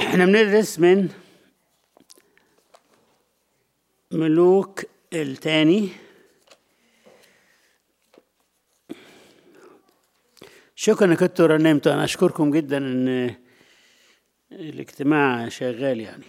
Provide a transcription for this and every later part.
احنا بندرس من ملوك الثاني شكرا انك كنتوا رنمتوا انا اشكركم جدا ان الاجتماع شغال يعني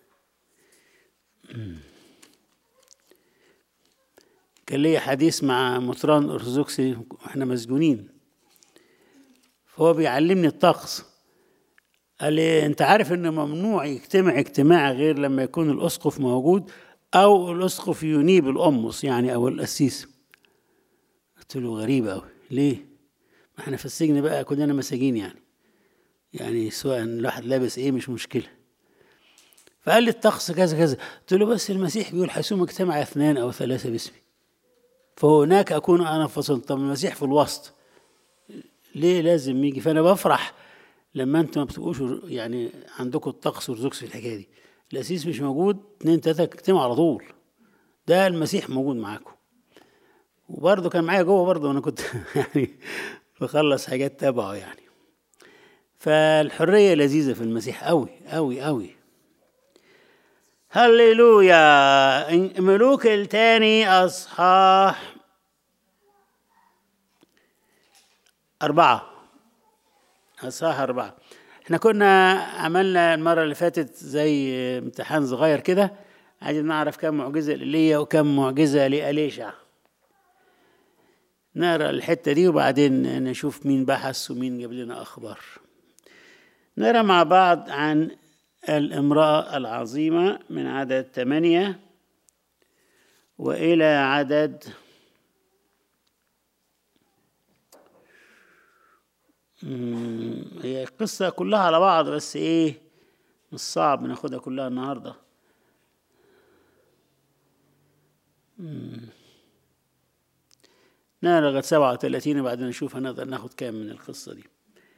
كان لي حديث مع مطران ارثوذكسي واحنا مسجونين فهو بيعلمني الطقس قال لي انت عارف ان ممنوع يجتمع اجتماع غير لما يكون الاسقف موجود او الاسقف ينيب الامس يعني او القسيس قلت له غريبه قوي ليه ما احنا في السجن بقى كلنا مساجين يعني يعني سواء الواحد لابس ايه مش مشكله فقال لي الطقس كذا كذا قلت له بس المسيح بيقول حيثما اجتمع اثنان او ثلاثه باسمي فهناك اكون انا فصل طب المسيح في الوسط ليه لازم يجي فانا بفرح لما انتم ما بتبقوش يعني عندكم الطقس والرزقس في الحكايه دي الاسيس مش موجود اتنين تلاته اجتمعوا على طول ده المسيح موجود معاكم وبرضه كان معايا جوه برضه وانا كنت يعني بخلص حاجات تبعه يعني فالحريه لذيذه في المسيح قوي قوي قوي هللويا ملوك الثاني اصحاح أربعة أصحاح أربعة احنا كنا عملنا المرة اللي فاتت زي امتحان صغير كده عايزين نعرف كم معجزة لإيليا وكم معجزة لأليشع نقرا الحتة دي وبعدين نشوف مين بحث ومين جاب لنا أخبار نقرا مع بعض عن الامرأة العظيمة من عدد ثمانية وإلى عدد هي القصة كلها على بعض بس إيه مش صعب ناخدها كلها النهاردة نقرا لغاية سبعة وثلاثين وبعدين نشوف هنقدر ناخد كام من القصة دي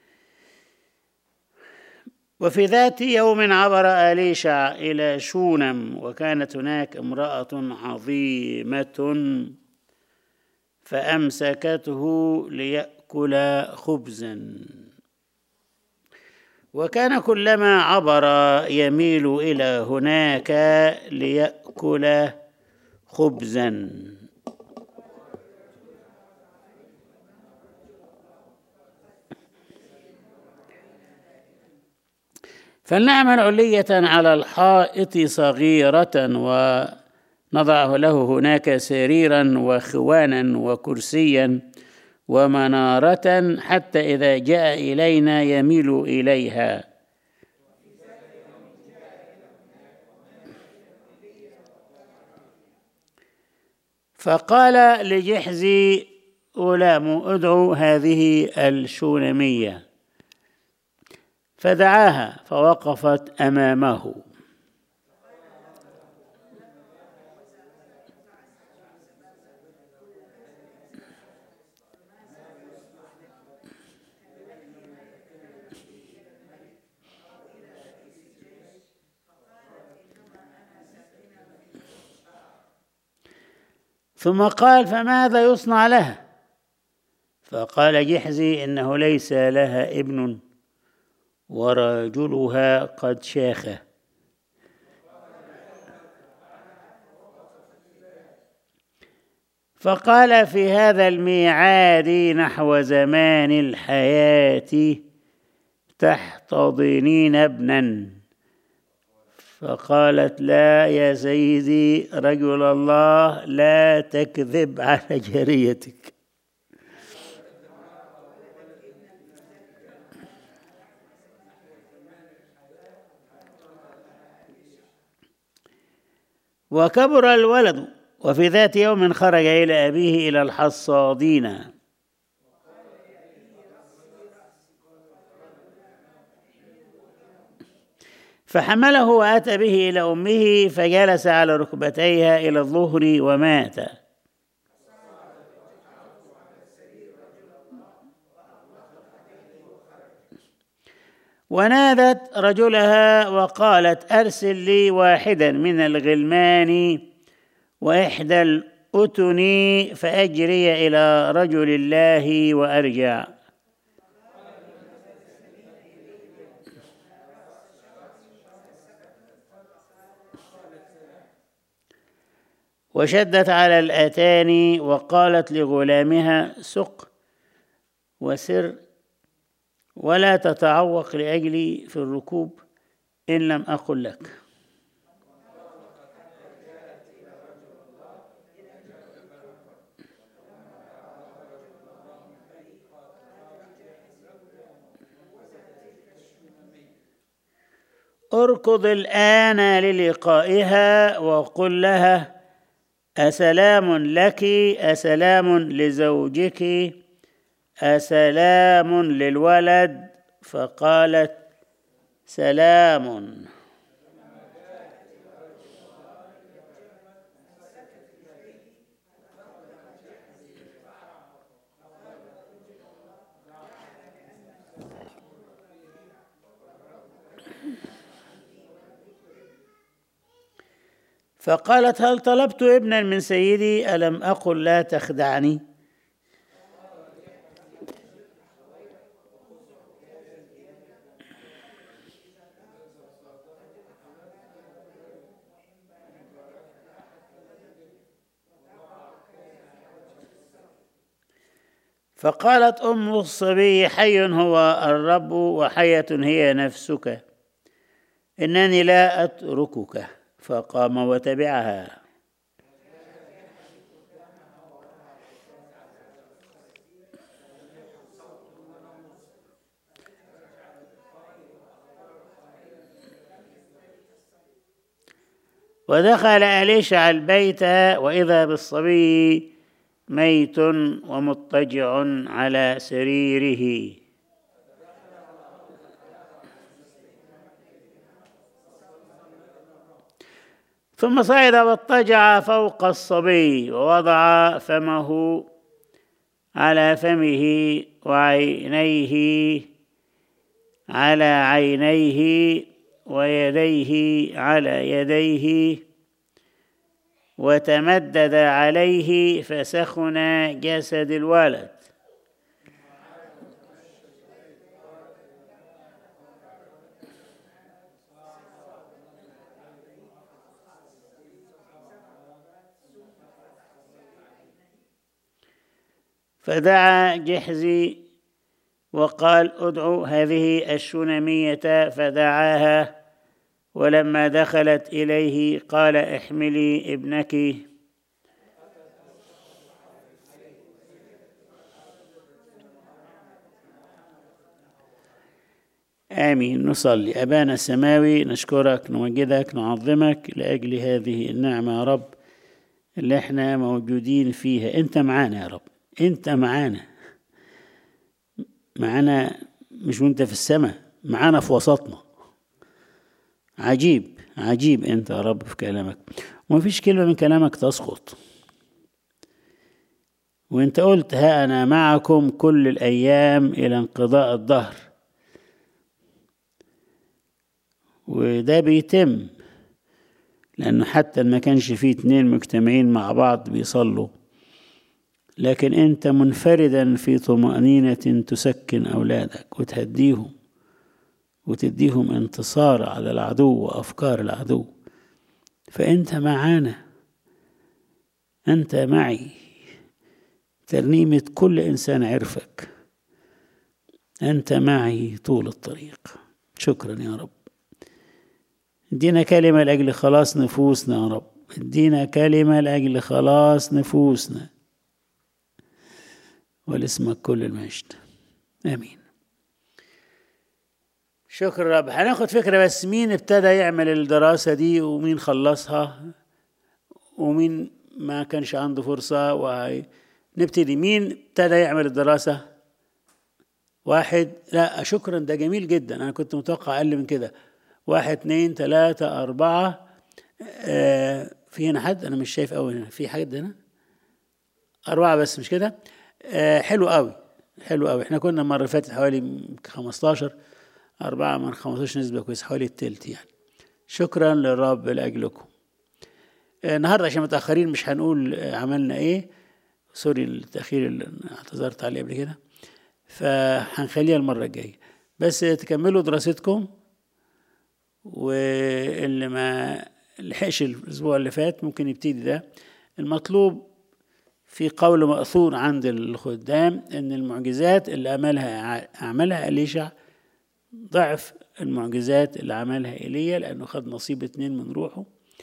وفي ذات يوم عبر أليشع إلى شونم وكانت هناك امرأة عظيمة فأمسكته ليأكل خبزا وكان كلما عبر يميل إلى هناك ليأكل خبزا فلنعمل علية على الحائط صغيرة ونضعه له هناك سريرا وخوانا وكرسيا ومنارة حتى إذا جاء إلينا يميل إليها فقال لجحزي غلام ادعو هذه الشونميه فدعاها فوقفت امامه ثم قال فماذا يصنع لها فقال جحزي انه ليس لها ابن ورجلها قد شاخ فقال في هذا الميعاد نحو زمان الحياة تحتضنين ابنا فقالت لا يا سيدي رجل الله لا تكذب على جاريتك وكبر الولد وفي ذات يوم خرج إلى أبيه إلى الحصادين فحمله وأتى به إلى أمه فجلس على ركبتيها إلى الظهر ومات ونادت رجلها وقالت ارسل لي واحدا من الغلمان واحدى الاتن فاجري الى رجل الله وارجع وشدت على الآتان وقالت لغلامها سق وسر ولا تتعوق لأجلي في الركوب إن لم أقل لك اركض الآن للقائها وقل لها أسلام لك أسلام لزوجك أسلام للولد فقالت سلام فقالت هل طلبت ابنا من سيدي ألم أقل لا تخدعني فقالت أم الصبي حي هو الرب وحية هي نفسك إنني لا أتركك فقام وتبعها ودخل أليشع البيت وإذا بالصبي ميت ومضطجع على سريره ثم صعد واضطجع فوق الصبي ووضع فمه على فمه وعينيه على عينيه ويديه على يديه وتمدد عليه فسخن جسد الولد فدعا جحزي وقال ادعو هذه الشنمية فدعاها ولما دخلت إليه قال احملي ابنك آمين نصلي أبانا السماوي نشكرك نمجدك نعظمك لأجل هذه النعمة يا رب اللي احنا موجودين فيها انت معانا يا رب انت معانا معانا مش وانت في السماء معانا في وسطنا عجيب عجيب انت يا رب في كلامك وما فيش كلمة من كلامك تسقط وانت قلت ها انا معكم كل الايام الى انقضاء الدهر وده بيتم لانه حتى ما كانش فيه اتنين مجتمعين مع بعض بيصلوا لكن انت منفردا في طمأنينة تسكن اولادك وتهديهم وتديهم انتصار على العدو وافكار العدو فانت معانا انت معي ترنيمه كل انسان عرفك انت معي طول الطريق شكرا يا رب ادينا كلمه لاجل خلاص نفوسنا يا رب ادينا كلمه لاجل خلاص نفوسنا ولاسمك كل المجد امين شكرا رب هناخد فكرة بس مين ابتدى يعمل الدراسة دي ومين خلصها ومين ما كانش عنده فرصة ونبتدي مين ابتدى يعمل الدراسة واحد لا شكرا ده جميل جدا أنا كنت متوقع أقل من كده واحد اتنين تلاتة أربعة آه في هنا حد أنا مش شايف أوي هنا في حد هنا أربعة بس مش كده آه حلو أوي حلو أوي احنا كنا المرة اللي فاتت حوالي 15 أربعة من 15 نسبة كويسة حوالي التلت يعني شكرا للرب لأجلكم النهاردة عشان متأخرين مش هنقول عملنا إيه سوري التأخير اللي اعتذرت عليه قبل كده فهنخليها المرة الجاية بس تكملوا دراستكم واللي ما لحقش الأسبوع اللي فات ممكن يبتدي ده المطلوب في قول مأثور عند الخدام ان المعجزات اللي عملها عملها أليشع ضعف المعجزات اللي عملها ايليا لانه خد نصيب اتنين من روحه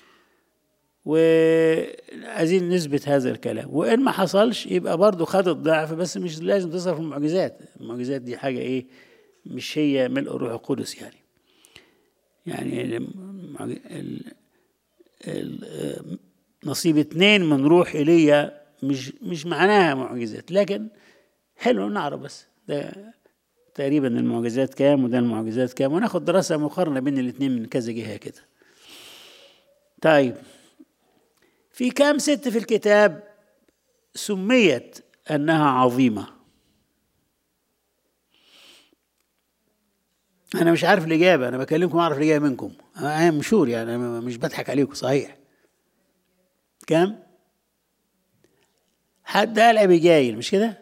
وعايزين نثبت هذا الكلام وان ما حصلش يبقى برضه خد الضعف بس مش لازم تظهر في المعجزات المعجزات دي حاجه ايه مش هي ملء الروح القدس يعني يعني ال ال نصيب اتنين من روح ايليا مش مش معناها معجزات لكن حلو نعرف بس ده تقريبا المعجزات كام وده المعجزات كام وناخد دراسة مقارنة بين الاتنين من كذا جهة كده طيب في كام ست في الكتاب سميت أنها عظيمة أنا مش عارف الإجابة أنا بكلمكم أعرف الإجابة منكم أنا مشهور يعني أنا مش بضحك عليكم صحيح كام؟ حد قال أبيجايل مش كده؟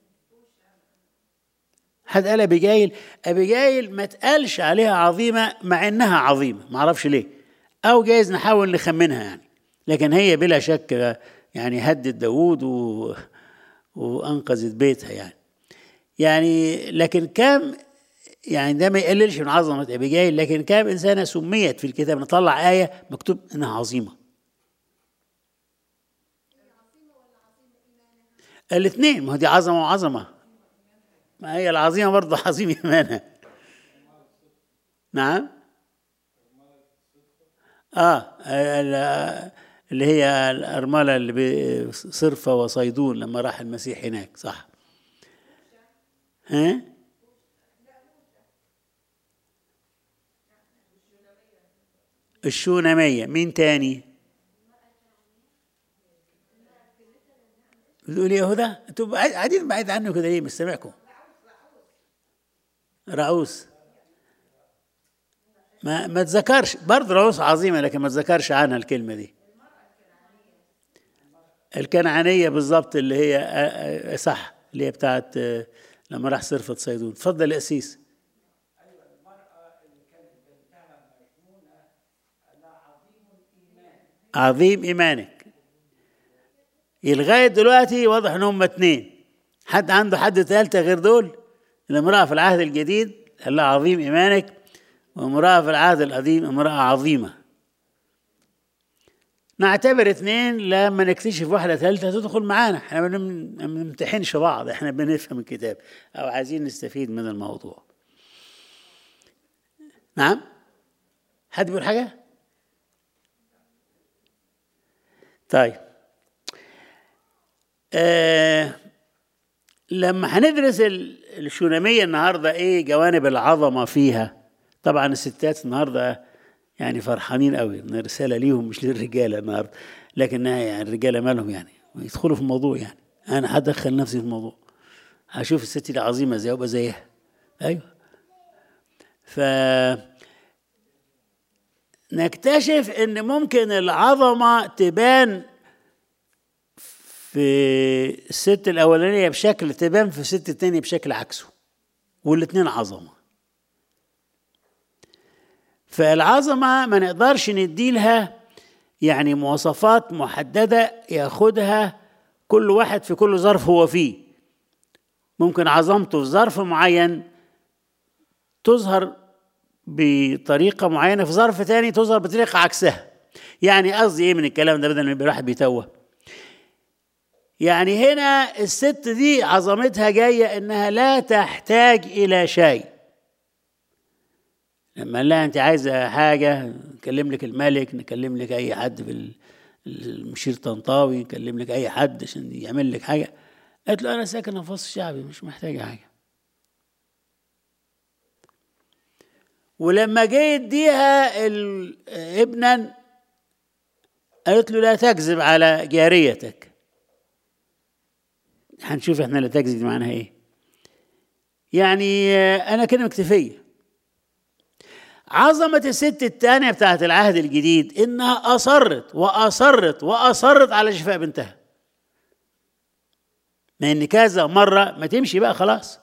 حد قال أبيجايل أبيجايل ما تقالش عليها عظيمة مع إنها عظيمة ما أعرفش ليه أو جايز نحاول نخمنها يعني لكن هي بلا شك يعني هدت داوود و... وأنقذت بيتها يعني يعني لكن كم يعني ده ما يقللش من عظمة أبيجايل لكن كم إنسانة سميت في الكتاب نطلع آية مكتوب إنها عظيمة الاثنين ما هو دي عظمة وعظمة ما هي العظيمة برضه عظيم إيمانها نعم آه اللي هي الأرملة اللي بصرفة وصيدون لما راح المسيح هناك صح ها الشونمية مين تاني بتقول يهوذا انتوا قاعدين بعيد عنه كده ليه مش سامعكم رعوس ما ما تذكرش برضه رعوس عظيمه لكن ما تذكرش عنها الكلمه دي الكنعانيه بالظبط اللي هي صح اللي هي بتاعت لما راح صرفة صيدون اتفضل يا قسيس عظيم ايمانك لغايه دلوقتي واضح ان هم اتنين حد عنده حد ثالثه غير دول الامراه في العهد الجديد قال لها عظيم ايمانك وامراه في العهد القديم امراه عظيمه نعتبر اثنين لما نكتشف واحدة ثالثة تدخل معانا احنا ما بنمتحنش بعض احنا بنفهم الكتاب او عايزين نستفيد من الموضوع نعم حد بيقول حاجة طيب آه لما هندرس الشونامية النهاردة ايه جوانب العظمة فيها طبعا الستات النهارده يعني فرحانين قوي ان رساله ليهم مش للرجاله النهارده لكن يعني الرجاله مالهم يعني يدخلوا في الموضوع يعني انا هدخل نفسي في الموضوع هشوف الست دي عظيمه ازاي وابقى زيها ايوه ف نكتشف ان ممكن العظمه تبان في الست الاولانيه بشكل تبان في الست الثانيه بشكل عكسه والاثنين عظمه فالعظمة ما نقدرش نديلها يعني مواصفات محددة ياخدها كل واحد في كل ظرف هو فيه ممكن عظمته في ظرف معين تظهر بطريقة معينة في ظرف تاني تظهر بطريقة عكسها يعني قصدي ايه من الكلام ده بدل ما يبقى الواحد بيتوه يعني هنا الست دي عظمتها جاية انها لا تحتاج الى شيء لما لا انت عايزه حاجه نكلم لك الملك نكلم لك اي حد في المشير طنطاوي نكلم لك اي حد عشان يعمل لك حاجه قالت له انا ساكن في وسط الشعبي مش محتاجه حاجه ولما جه يديها ابنا قالت له لا تكذب على جاريتك هنشوف احنا لا تكذب دي معناها ايه يعني انا كده مكتفيه عظمة الست الثانية بتاعت العهد الجديد إنها أصرت وأصرت وأصرت على شفاء بنتها ما إن كذا مرة ما تمشي بقى خلاص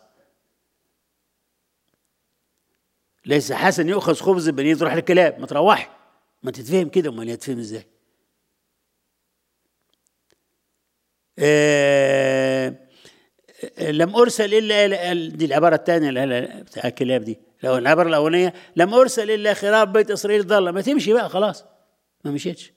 ليس حسن يؤخذ خبز البنين تروح للكلاب ما تروحي ما تتفهم كده امال يتفهم ازاي آه لم ارسل الا دي العباره الثانيه اللي بتاع الكلاب دي لو العباره الاولانيه لم ارسل الا خراب بيت اسرائيل ضل ما تمشي بقى خلاص ما مشيتش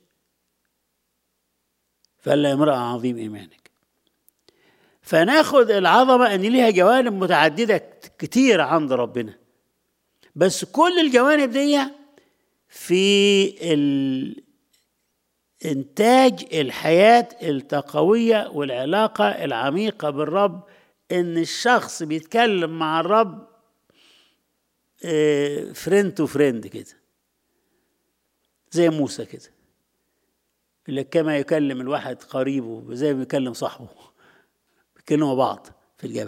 فلا امراه عظيم ايمانك فناخد العظمه ان ليها جوانب متعدده كتير عند ربنا بس كل الجوانب دي في انتاج الحياه التقويه والعلاقه العميقه بالرب ان الشخص بيتكلم مع الرب فريند تو فريند كده زي موسى كده اللي كما يكلم الواحد قريبه زي ما بيكلم صاحبه بيكلموا بعض في الجبل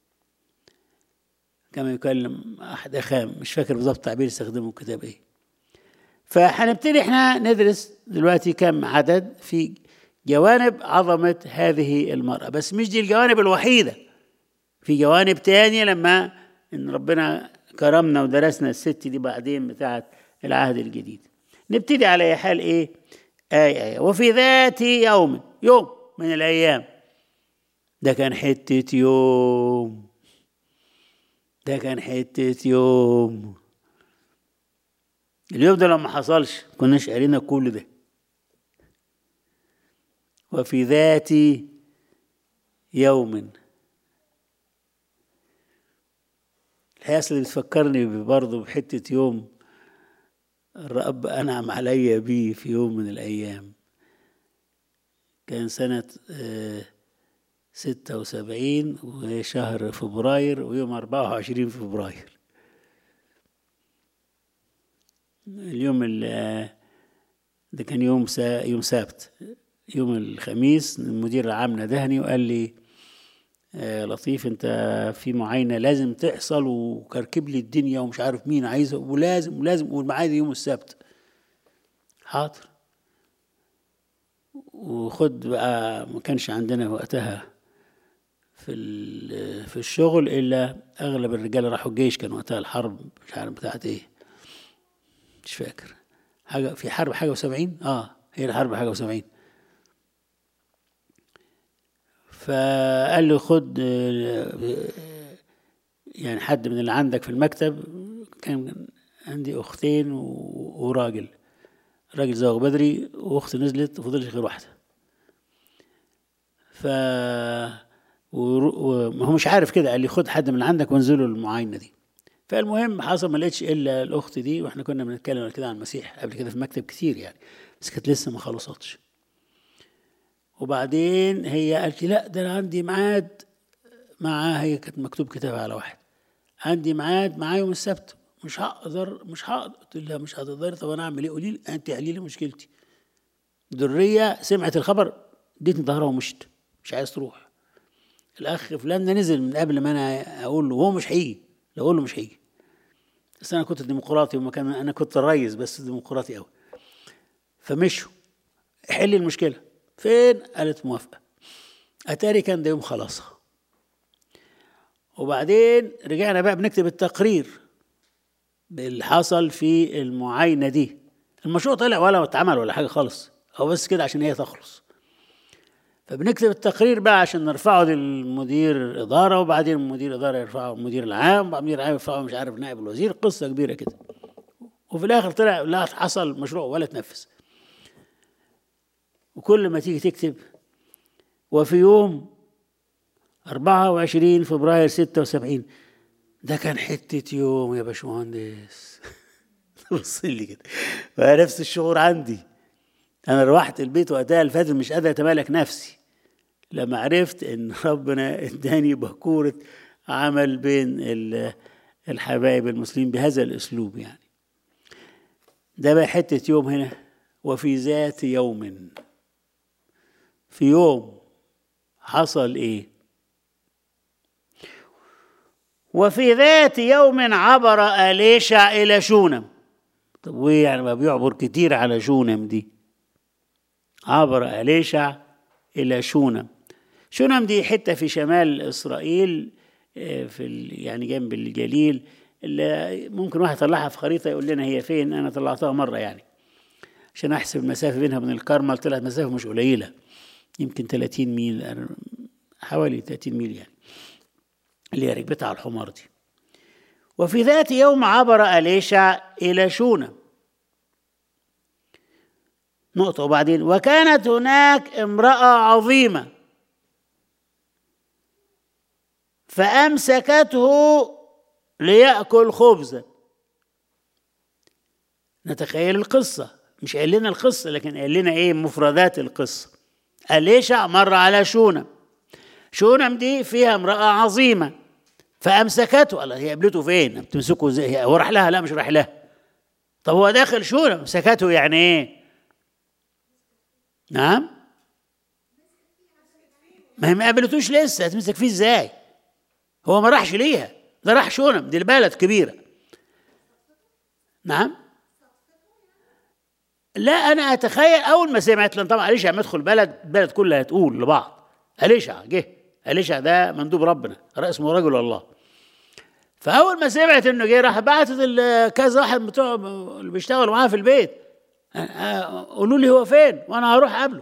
كما يكلم احد اخام مش فاكر بالظبط تعبير استخدمه الكتاب ايه فهنبتدي احنا ندرس دلوقتي كم عدد في جوانب عظمة هذه المرأة بس مش دي الجوانب الوحيدة في جوانب تانية لما ان ربنا كرمنا ودرسنا الست دي بعدين بتاعت العهد الجديد نبتدي على أي حال ايه آية آية وفي ذات يوم يوم من الأيام ده كان حتة يوم ده كان حتة يوم اليوم ده لو ما حصلش كناش قرينا كل ده وفي ذات يوم الحياة اللي بتفكرني برضه بحتة يوم الرب أنعم علي بيه في يوم من الأيام كان سنة ستة وسبعين وشهر فبراير ويوم أربعة وعشرين فبراير اليوم ده كان يوم سا يوم سبت يوم الخميس المدير العام ندهني وقال لي آه لطيف انت في معاينه لازم تحصل وكركب لي الدنيا ومش عارف مين عايزها ولازم ولازم والميعاد يوم السبت حاضر وخد بقى ما كانش عندنا وقتها في في الشغل الا اغلب الرجاله راحوا الجيش كان وقتها الحرب مش عارف بتاعت ايه مش فاكر حاجه في حرب حاجه وسبعين اه هي الحرب حاجه وسبعين فقال له خد يعني حد من اللي عندك في المكتب كان عندي اختين وراجل راجل زوج بدري واخت نزلت وفضلش غير واحده ف وهو مش عارف كده قال لي خد حد من عندك وانزلوا المعاينه دي فالمهم حصل ما لقيتش الا الاخت دي واحنا كنا بنتكلم كده عن المسيح قبل كده في مكتب كتير يعني بس كانت لسه ما خلصتش وبعدين هي قالت لي لا ده انا عندي ميعاد معاه هي كانت مكتوب كتاب على واحد عندي ميعاد معاه يوم السبت مش هقدر مش هقدر قلت لها مش هتقدري طب انا اعمل ايه قولي لي انت قولي لي مشكلتي دريه سمعت الخبر اديتني ظهرها ومشت مش عايز تروح الاخ فلان ده نزل من قبل ما انا اقول له هو مش هيجي لو اقول له مش هيجي بس انا كنت ديمقراطي وما كان انا كنت الريس بس ديمقراطي قوي فمشوا حل المشكله فين قالت موافقه اتاري كان ده يوم خلاصها وبعدين رجعنا بقى بنكتب التقرير باللي حصل في المعاينه دي المشروع طلع ولا اتعمل ولا حاجه خالص هو بس كده عشان هي تخلص فبنكتب التقرير بقى عشان نرفعه للمدير الإدارة وبعدين المدير الإدارة يرفعه المدير العام وبعدين المدير العام يرفعه مش عارف نائب الوزير قصة كبيرة كده وفي الآخر طلع لا حصل مشروع ولا تنفذ وكل ما تيجي تكتب وفي يوم 24 فبراير 76 ده كان حتة يوم يا باشمهندس بص لي كده نفس الشعور عندي انا روحت البيت وقتها الفاتر مش قادر اتمالك نفسي لما عرفت ان ربنا اداني بكورة عمل بين الحبايب المسلمين بهذا الاسلوب يعني ده بقى حتة يوم هنا وفي ذات يوم في يوم حصل ايه وفي ذات يوم عبر أليشع إلى شونم طب وإيه يعني ما بيعبر كتير على شونم دي عبر أليشع إلى شونم شونم دي حتة في شمال إسرائيل في يعني جنب الجليل اللي ممكن واحد يطلعها في خريطة يقول لنا هي فين أنا طلعتها مرة يعني عشان أحسب المسافة بينها وبين الكرمل طلعت مسافة مش قليلة يمكن 30 ميل حوالي 30 ميل يعني اللي هي ركبتها على الحمار دي وفي ذات يوم عبر أليشع إلى شونة نقطة وبعدين وكانت هناك امرأة عظيمة فأمسكته ليأكل خبزا نتخيل القصة مش قال لنا القصة لكن قال لنا ايه مفردات القصة أليشع مر على شونم شونم دي فيها امرأة عظيمة فأمسكته الله هي قابلته فين؟ بتمسكه ازاي؟ هو راح لها؟ لا مش راح لها طب هو داخل شونم مسكته يعني ايه؟ نعم؟ ما هي ما قابلتوش لسه هتمسك فيه ازاي؟ هو ما راحش ليها ده راح شونم دي البلد كبيرة نعم؟ لا انا اتخيل اول ما سمعت لان طبعا اليشع لما يدخل بلد البلد كلها تقول لبعض اليشع جه اليشع ده مندوب ربنا اسمه رجل الله فاول ما سمعت انه جه راح بعتت كذا واحد بتوع اللي بيشتغلوا معاه في البيت قولوا لي هو فين وانا هروح قبله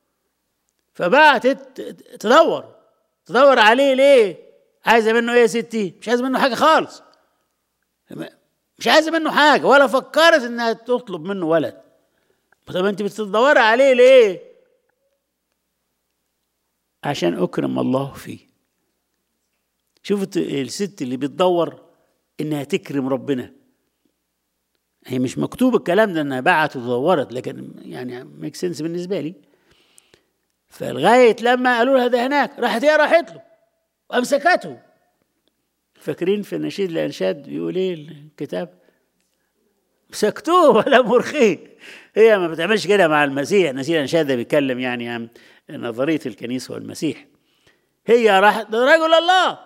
فبعتت تدور تدور عليه ليه عايزه منه ايه يا ستي مش عايزه منه حاجه خالص مش عايزه منه حاجه ولا فكرت انها تطلب منه ولد طب انت بتدوري عليه ليه عشان اكرم الله فيه شوفت الست اللي بتدور انها تكرم ربنا هي مش مكتوب الكلام ده انها بعت ودورت لكن يعني ميك سنس بالنسبه لي فلغايه لما قالوا لها ده هناك راحت هي راحت له وامسكته فاكرين في نشيد الانشاد بيقول ايه الكتاب سكتوه ولا مرخيه هي ما بتعملش كده مع المسيح نشيد الانشاد ده بيتكلم يعني عن نظريه الكنيسه والمسيح هي راحت ده رجل الله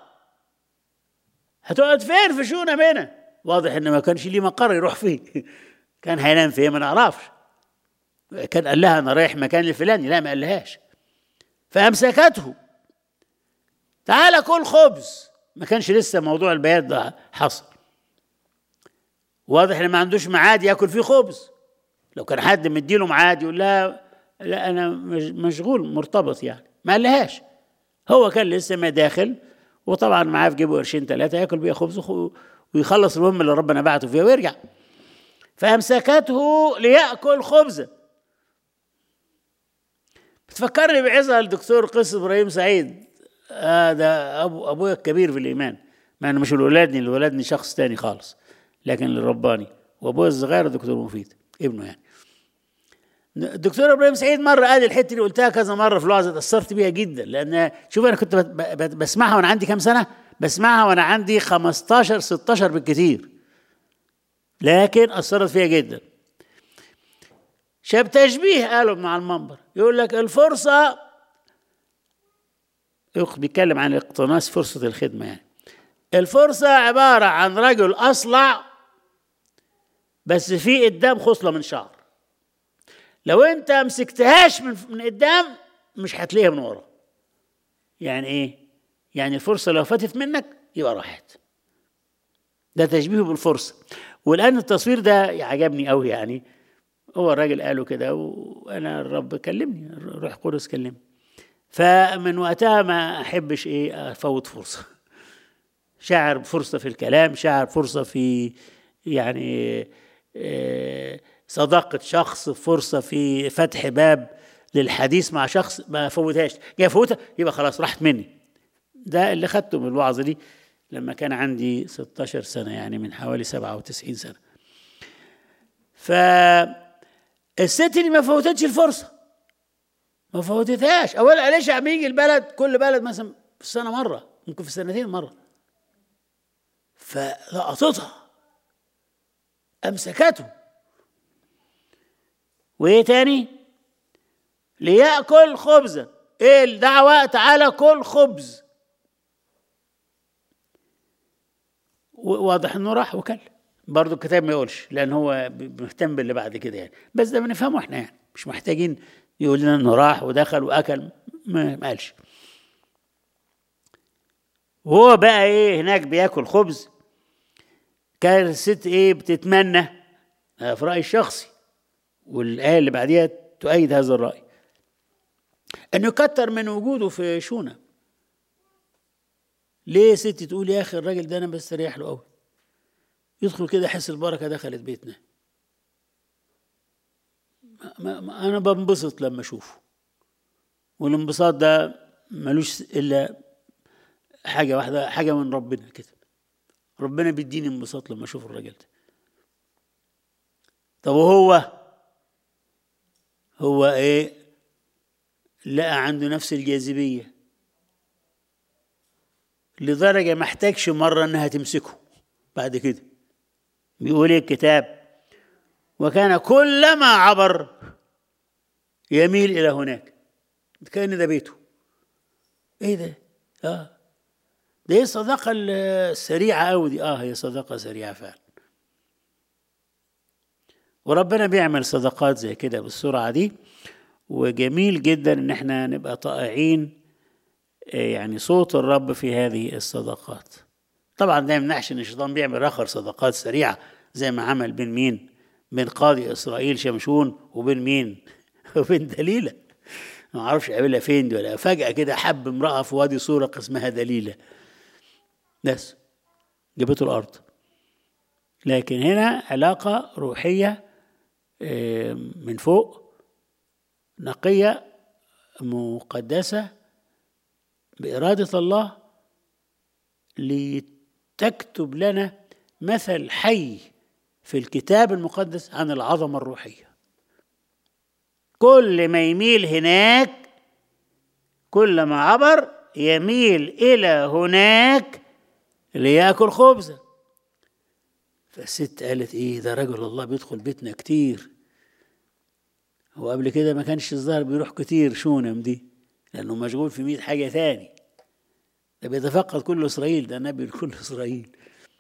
هتقعد فين في شونم هنا واضح ان ما كانش ليه مقر يروح فيه كان هينام فيه ما نعرفش كان قال لها انا رايح مكان الفلاني لا ما قالهاش فامسكته تعالى كل خبز ما كانش لسه موضوع البيات ده حصل واضح ان ما عندوش ميعاد ياكل فيه خبز لو كان حد مديله ميعاد يقول لها لا انا مشغول مرتبط يعني ما قالهاش هو كان لسه ما داخل وطبعا معاه في جيبه قرشين ثلاثه ياكل بيها خبز ويخلص المهم اللي ربنا بعته فيها ويرجع فامسكته ليأكل خبزا بتفكرني بعظة الدكتور قس ابراهيم سعيد هذا آه ابو ابويا الكبير في الايمان مع انه مش الولادني اللي ولدني شخص تاني خالص لكن الرباني وابويا الصغير الدكتور مفيد ابنه يعني الدكتور ابراهيم سعيد مره قال الحته اللي قلتها كذا مره في الوعظه اتاثرت بيها جدا لان شوف انا كنت بسمعها وانا عندي كام سنه بسمعها وانا عندي 15 16 بالكثير لكن اثرت فيها جدا شاب تشبيه قالوا مع المنبر يقول لك الفرصه بيتكلم عن اقتناص فرصه الخدمه يعني الفرصه عباره عن رجل اصلع بس في قدام خصله من شعر لو انت مسكتهاش من من قدام مش هتلاقيها من ورا يعني ايه يعني الفرصه لو فاتت منك يبقى راحت ده تشبيه بالفرصه والان التصوير ده عجبني قوي يعني هو الراجل قاله كده وانا الرب كلمني الروح القدس كلمني فمن وقتها ما احبش ايه افوت فرصه شاعر فرصه في الكلام شاعر فرصه في يعني صداقة شخص فرصة في فتح باب للحديث مع شخص ما فوتهاش جاي فوتها يبقى خلاص راحت مني ده اللي خدته من الوعظة دي لما كان عندي 16 سنة يعني من حوالي 97 سنة فالست اللي ما فوتتش الفرصة ما فوتتهاش أولا ليش عم يجي البلد كل بلد مثلا في السنة مرة ممكن في السنتين مرة فلقطتها أمسكته وإيه تاني؟ ليأكل خبزا إيه الدعوة تعالى كل خبز واضح إنه راح وكل برضه الكتاب ما يقولش لأن هو مهتم باللي بعد كده يعني بس ده بنفهمه إحنا يعني مش محتاجين يقول لنا إنه راح ودخل وأكل ما قالش وهو بقى إيه هناك بياكل خبز كان الست ايه بتتمنى في رأيي الشخصي والآية اللي بعديها تؤيد هذا الرأي انه يكتر من وجوده في شونه ليه ستي تقول يا اخي الراجل ده انا بستريح له قوي يدخل كده يحس البركه دخلت بيتنا ما ما انا بنبسط لما اشوفه والانبساط ده ملوش الا حاجه واحده حاجه من ربنا كده ربنا بيديني انبساط لما اشوف الراجل ده طب وهو هو ايه لقى عنده نفس الجاذبيه لدرجه ما احتاجش مره انها تمسكه بعد كده بيقول ايه الكتاب وكان كلما عبر يميل الى هناك كان ده بيته ايه ده اه ده ايه الصداقه السريعه قوي دي اه هي صداقه سريعه فعلا وربنا بيعمل صداقات زي كده بالسرعه دي وجميل جدا ان احنا نبقى طائعين يعني صوت الرب في هذه الصداقات طبعا ده يمنعش ان الشيطان بيعمل اخر صداقات سريعه زي ما عمل بين مين بين قاضي اسرائيل شمشون وبين مين وبين دليله ما اعرفش قابلها فين دي ولا فجاه كده حب امراه في وادي صورة اسمها دليله بس جابته الارض لكن هنا علاقه روحيه من فوق نقيه مقدسه باراده الله لتكتب لنا مثل حي في الكتاب المقدس عن العظمه الروحيه كل ما يميل هناك كل ما عبر يميل الى هناك ليأكل خبزا فالست قالت ايه ده رجل الله بيدخل بيتنا كتير هو قبل كده ما كانش الظاهر بيروح كتير شونم دي لانه مشغول في مئة حاجه تاني ده بيتفقد كل اسرائيل ده نبي لكل اسرائيل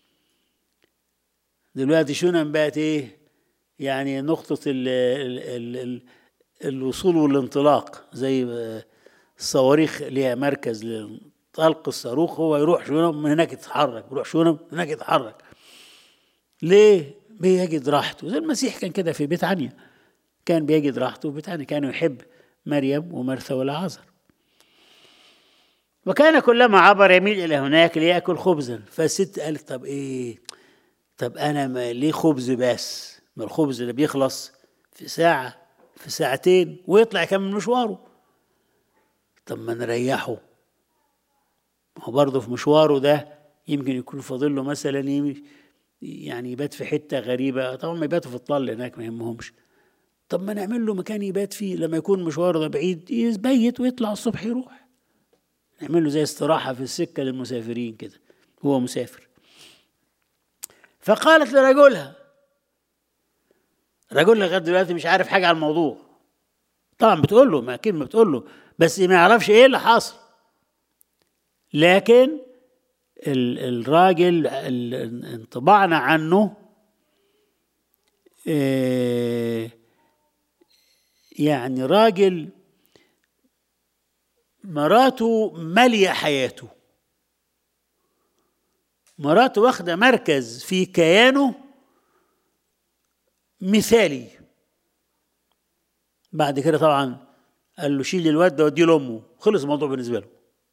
دلوقتي شونم بقت ايه يعني نقطة ال ال ال الوصول والانطلاق زي الصواريخ ليها مركز لطلق الصاروخ هو يروح شونم من هناك يتحرك يروح شونم من هناك يتحرك ليه؟ بيجد راحته زي المسيح كان كده في بيت عنيا كان بيجد راحته في بيت عنيا كان يحب مريم ومرثا والعازر وكان كلما عبر يميل الى هناك ليأكل خبزا فالست قالت طب ايه طب انا ما ليه خبز بس ما الخبز اللي بيخلص في ساعة في ساعتين ويطلع يكمل مشواره طب ما نريحه هو برضه في مشواره ده يمكن يكون فاضل له مثلا يعني يبات في حته غريبه طبعا ما يباتوا في الطل هناك ما يهمهمش طب ما نعمل له مكان يبات فيه لما يكون مشواره ده بعيد يبيت ويطلع الصبح يروح نعمل له زي استراحه في السكه للمسافرين كده هو مسافر فقالت لرجلها رجلها لغايه دلوقتي مش عارف حاجه عن الموضوع طبعا بتقول له ما اكيد ما بتقول له بس ما يعرفش ايه اللي حاصل لكن الراجل انطباعنا عنه يعني راجل مراته مالية حياته مراته واخدة مركز في كيانه مثالي بعد كده طبعا قال له شيل الواد ده وديه لامه خلص الموضوع بالنسبه له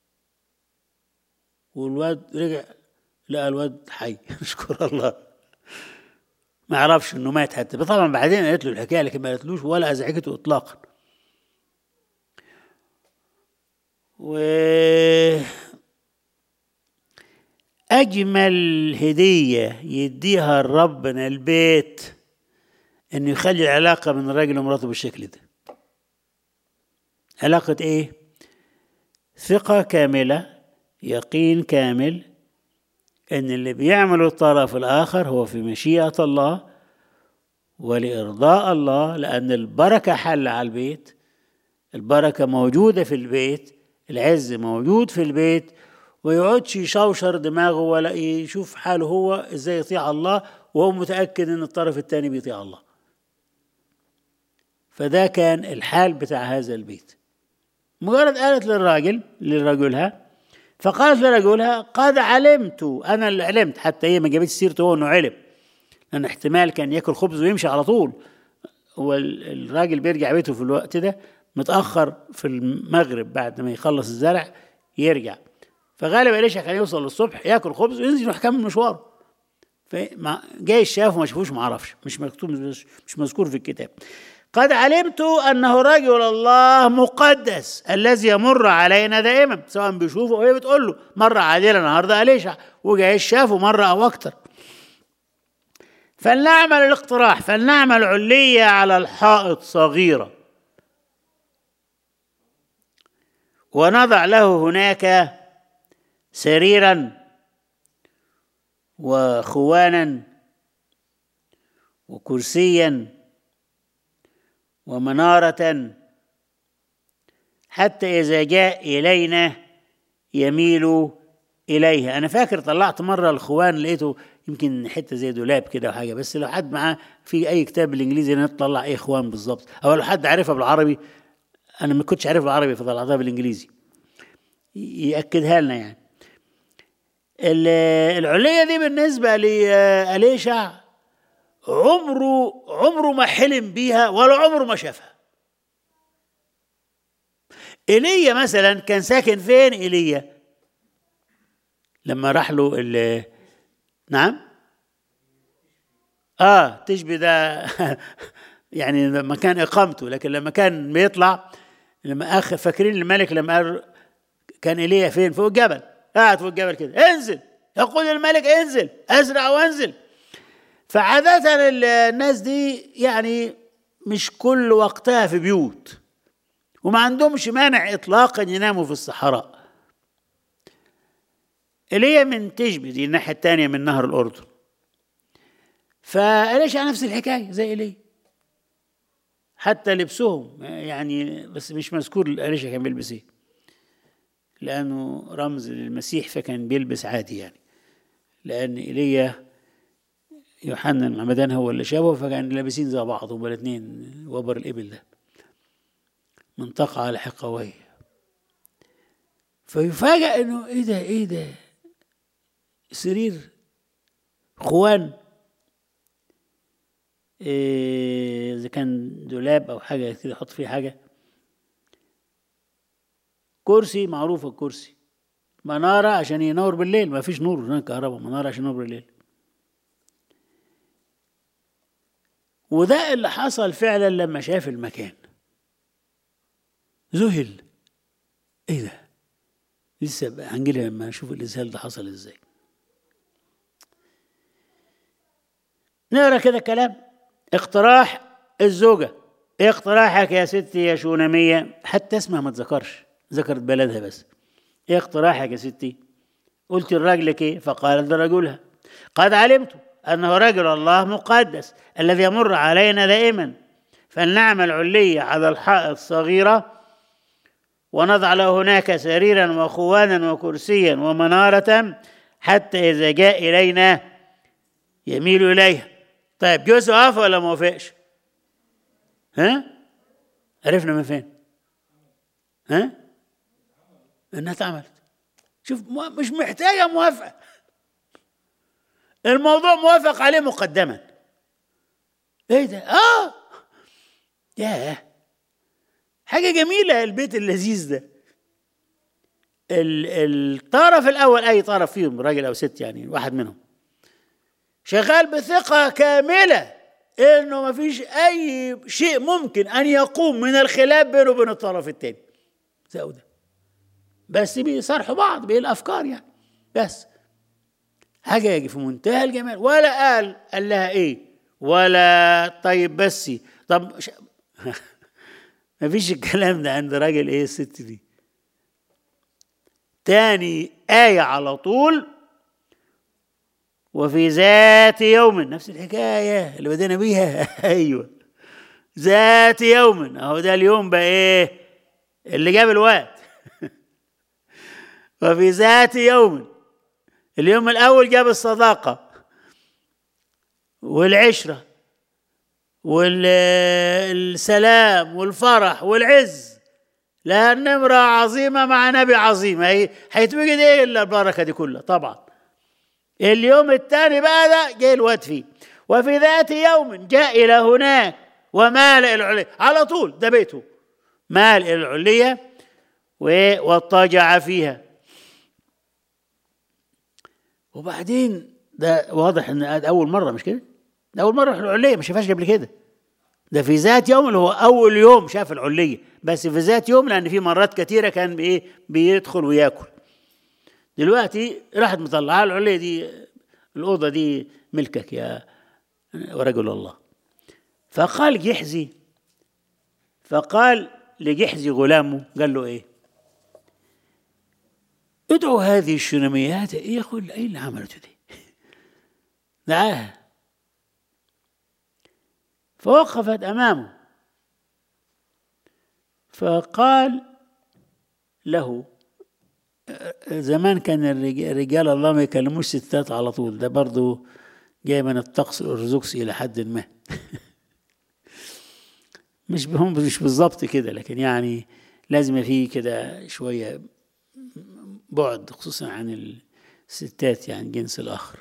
والواد رجع لقى الواد حي نشكر الله ما يعرفش انه مات حتى طبعا بعدين قالت له الحكايه لكن ما قالتلوش ولا ازعجته اطلاقا و اجمل هديه يديها ربنا البيت انه يخلي العلاقه بين الراجل ومراته بالشكل ده علاقه ايه ثقه كامله يقين كامل ان اللي بيعمله الطرف الاخر هو في مشيئه الله ولارضاء الله لان البركه حل على البيت البركه موجوده في البيت العز موجود في البيت ويقعدش يشوشر دماغه ولا يشوف حاله هو ازاي يطيع الله وهو متاكد ان الطرف الثاني بيطيع الله فده كان الحال بتاع هذا البيت مجرد قالت للراجل لرجلها فقالت لرجلها قد علمت انا اللي علمت حتى هي ما جابتش سيرته هو انه علم لان احتمال كان ياكل خبز ويمشي على طول هو الراجل بيرجع بيته في الوقت ده متاخر في المغرب بعد ما يخلص الزرع يرجع فغالبا إليشع كان يوصل الصبح ياكل خبز وينزل يروح يكمل مشواره جاي الشاف وما شافوش ما عرفش مش مكتوب مش مذكور في الكتاب قد علمت انه رجل الله مقدس الذي يمر علينا دائما سواء بيشوفه او هي بتقول له مر علينا النهارده اليشع وجاي الشاف مره او اكتر فلنعمل الاقتراح فلنعمل علية على الحائط صغيرة ونضع له هناك سريرا وخوانا وكرسيا ومنارة حتى إذا جاء إلينا يميل إليها أنا فاكر طلعت مرة الخوان لقيته يمكن حتة زي دولاب كده وحاجة بس لو حد معاه في أي كتاب بالإنجليزي نطلع إيه إخوان بالظبط أو لو حد عارفها بالعربي أنا ما كنتش عارف بالعربي فطلعتها بالإنجليزي يأكدها لنا يعني العلية دي بالنسبة لأليشع عمره عمره ما حلم بيها ولا عمره ما شافها ايليا مثلا كان ساكن فين ايليا لما راح له ال نعم اه تشبي ده يعني مكان اقامته لكن لما كان بيطلع لما اخ فاكرين الملك لما قال كان ايليا فين فوق الجبل قاعد فوق الجبل كده انزل يقول الملك انزل ازرع وانزل فعادة الناس دي يعني مش كل وقتها في بيوت وما عندهمش مانع اطلاقا يناموا في الصحراء ايليا من تشبي دي الناحيه الثانيه من نهر الاردن فإليشع نفس الحكايه زي ايليا حتى لبسهم يعني بس مش مذكور إليشع كان بيلبس ايه لانه رمز للمسيح فكان بيلبس عادي يعني لان ايليا يوحنا المعمدان هو اللي شافه فكان لابسين زي بعض هما الاثنين وبر الإبل ده منطقة على حقوية فيفاجأ إنه إيه ده إيه ده سرير خوان إذا إيه كان دولاب أو حاجة كده يحط فيه حاجة كرسي معروف الكرسي منارة عشان ينور بالليل ما فيش نور هناك كهرباء منارة عشان ينور بالليل وده اللي حصل فعلا لما شاف المكان ذهل ايه ده لسه هنجيلها لما نشوف الإذهال ده حصل ازاي نقرا كده كلام اقتراح الزوجة ايه اقتراحك يا ستي يا شونامية حتى اسمها ما تذكرش ذكرت بلدها بس ايه اقتراحك يا ستي قلت لراجلك ايه فقالت لرجلها قد علمت أنه رجل الله مقدس الذي يمر علينا دائما فلنعمل علية على الحائط صغيرة ونضع له هناك سريرا وخوانا وكرسيا ومنارة حتى إذا جاء إلينا يميل إليها طيب جوز وقف ولا ما وافقش؟ ها؟ عرفنا من فين؟ ها؟ انها اتعملت شوف مش محتاجه موافقه الموضوع موافق عليه مقدما ايه ده اه ياه حاجة جميلة البيت اللذيذ ده الطرف الأول أي طرف فيهم راجل أو ست يعني واحد منهم شغال بثقة كاملة إنه ما فيش أي شيء ممكن أن يقوم من الخلاف بينه وبين الطرف الثاني زي ده بس بيصارحوا بعض بالأفكار يعني بس حاجة يجي في منتهى الجمال ولا قال قال لها ايه ولا طيب بس طب ش... ما فيش الكلام ده عند راجل ايه الست دي تاني آية على طول وفي ذات يوم نفس الحكاية اللي بدينا بيها أيوة ذات يوم أهو ده اليوم بقى إيه اللي جاب الوقت وفي ذات يوم اليوم الأول جاب الصداقة والعشرة والسلام والفرح والعز لأن امرأة عظيمة مع نبي عظيم هي هيتوجد ايه إلا البركة دي كلها طبعا اليوم الثاني بقى ده جه الواد فيه وفي ذات يوم جاء إلى هناك ومال إلى عليه على طول ده بيته مال إلى العلية و- واضطجع فيها وبعدين ده واضح ان ده اول مره مش كده؟ ده اول مره في العليه ما شافهاش قبل كده ده في ذات يوم اللي هو اول يوم شاف العليه بس في ذات يوم لان في مرات كثيره كان بايه بيدخل وياكل دلوقتي راحت مطلعاه العليه دي الاوضه دي ملكك يا ورجل الله فقال جحزي فقال لجحزي غلامه قال له ايه ادعوا هذه الشنميات ايه يقول ايه اللي عملته دي دعاها فوقفت امامه فقال له زمان كان الرجال, رجال الله ما يكلموش ستات على طول ده برضو جاي من الطقس الارثوذكسي الى حد ما مش هم مش بالظبط كده لكن يعني لازم في كده شويه بعد خصوصا عن الستات يعني الجنس الاخر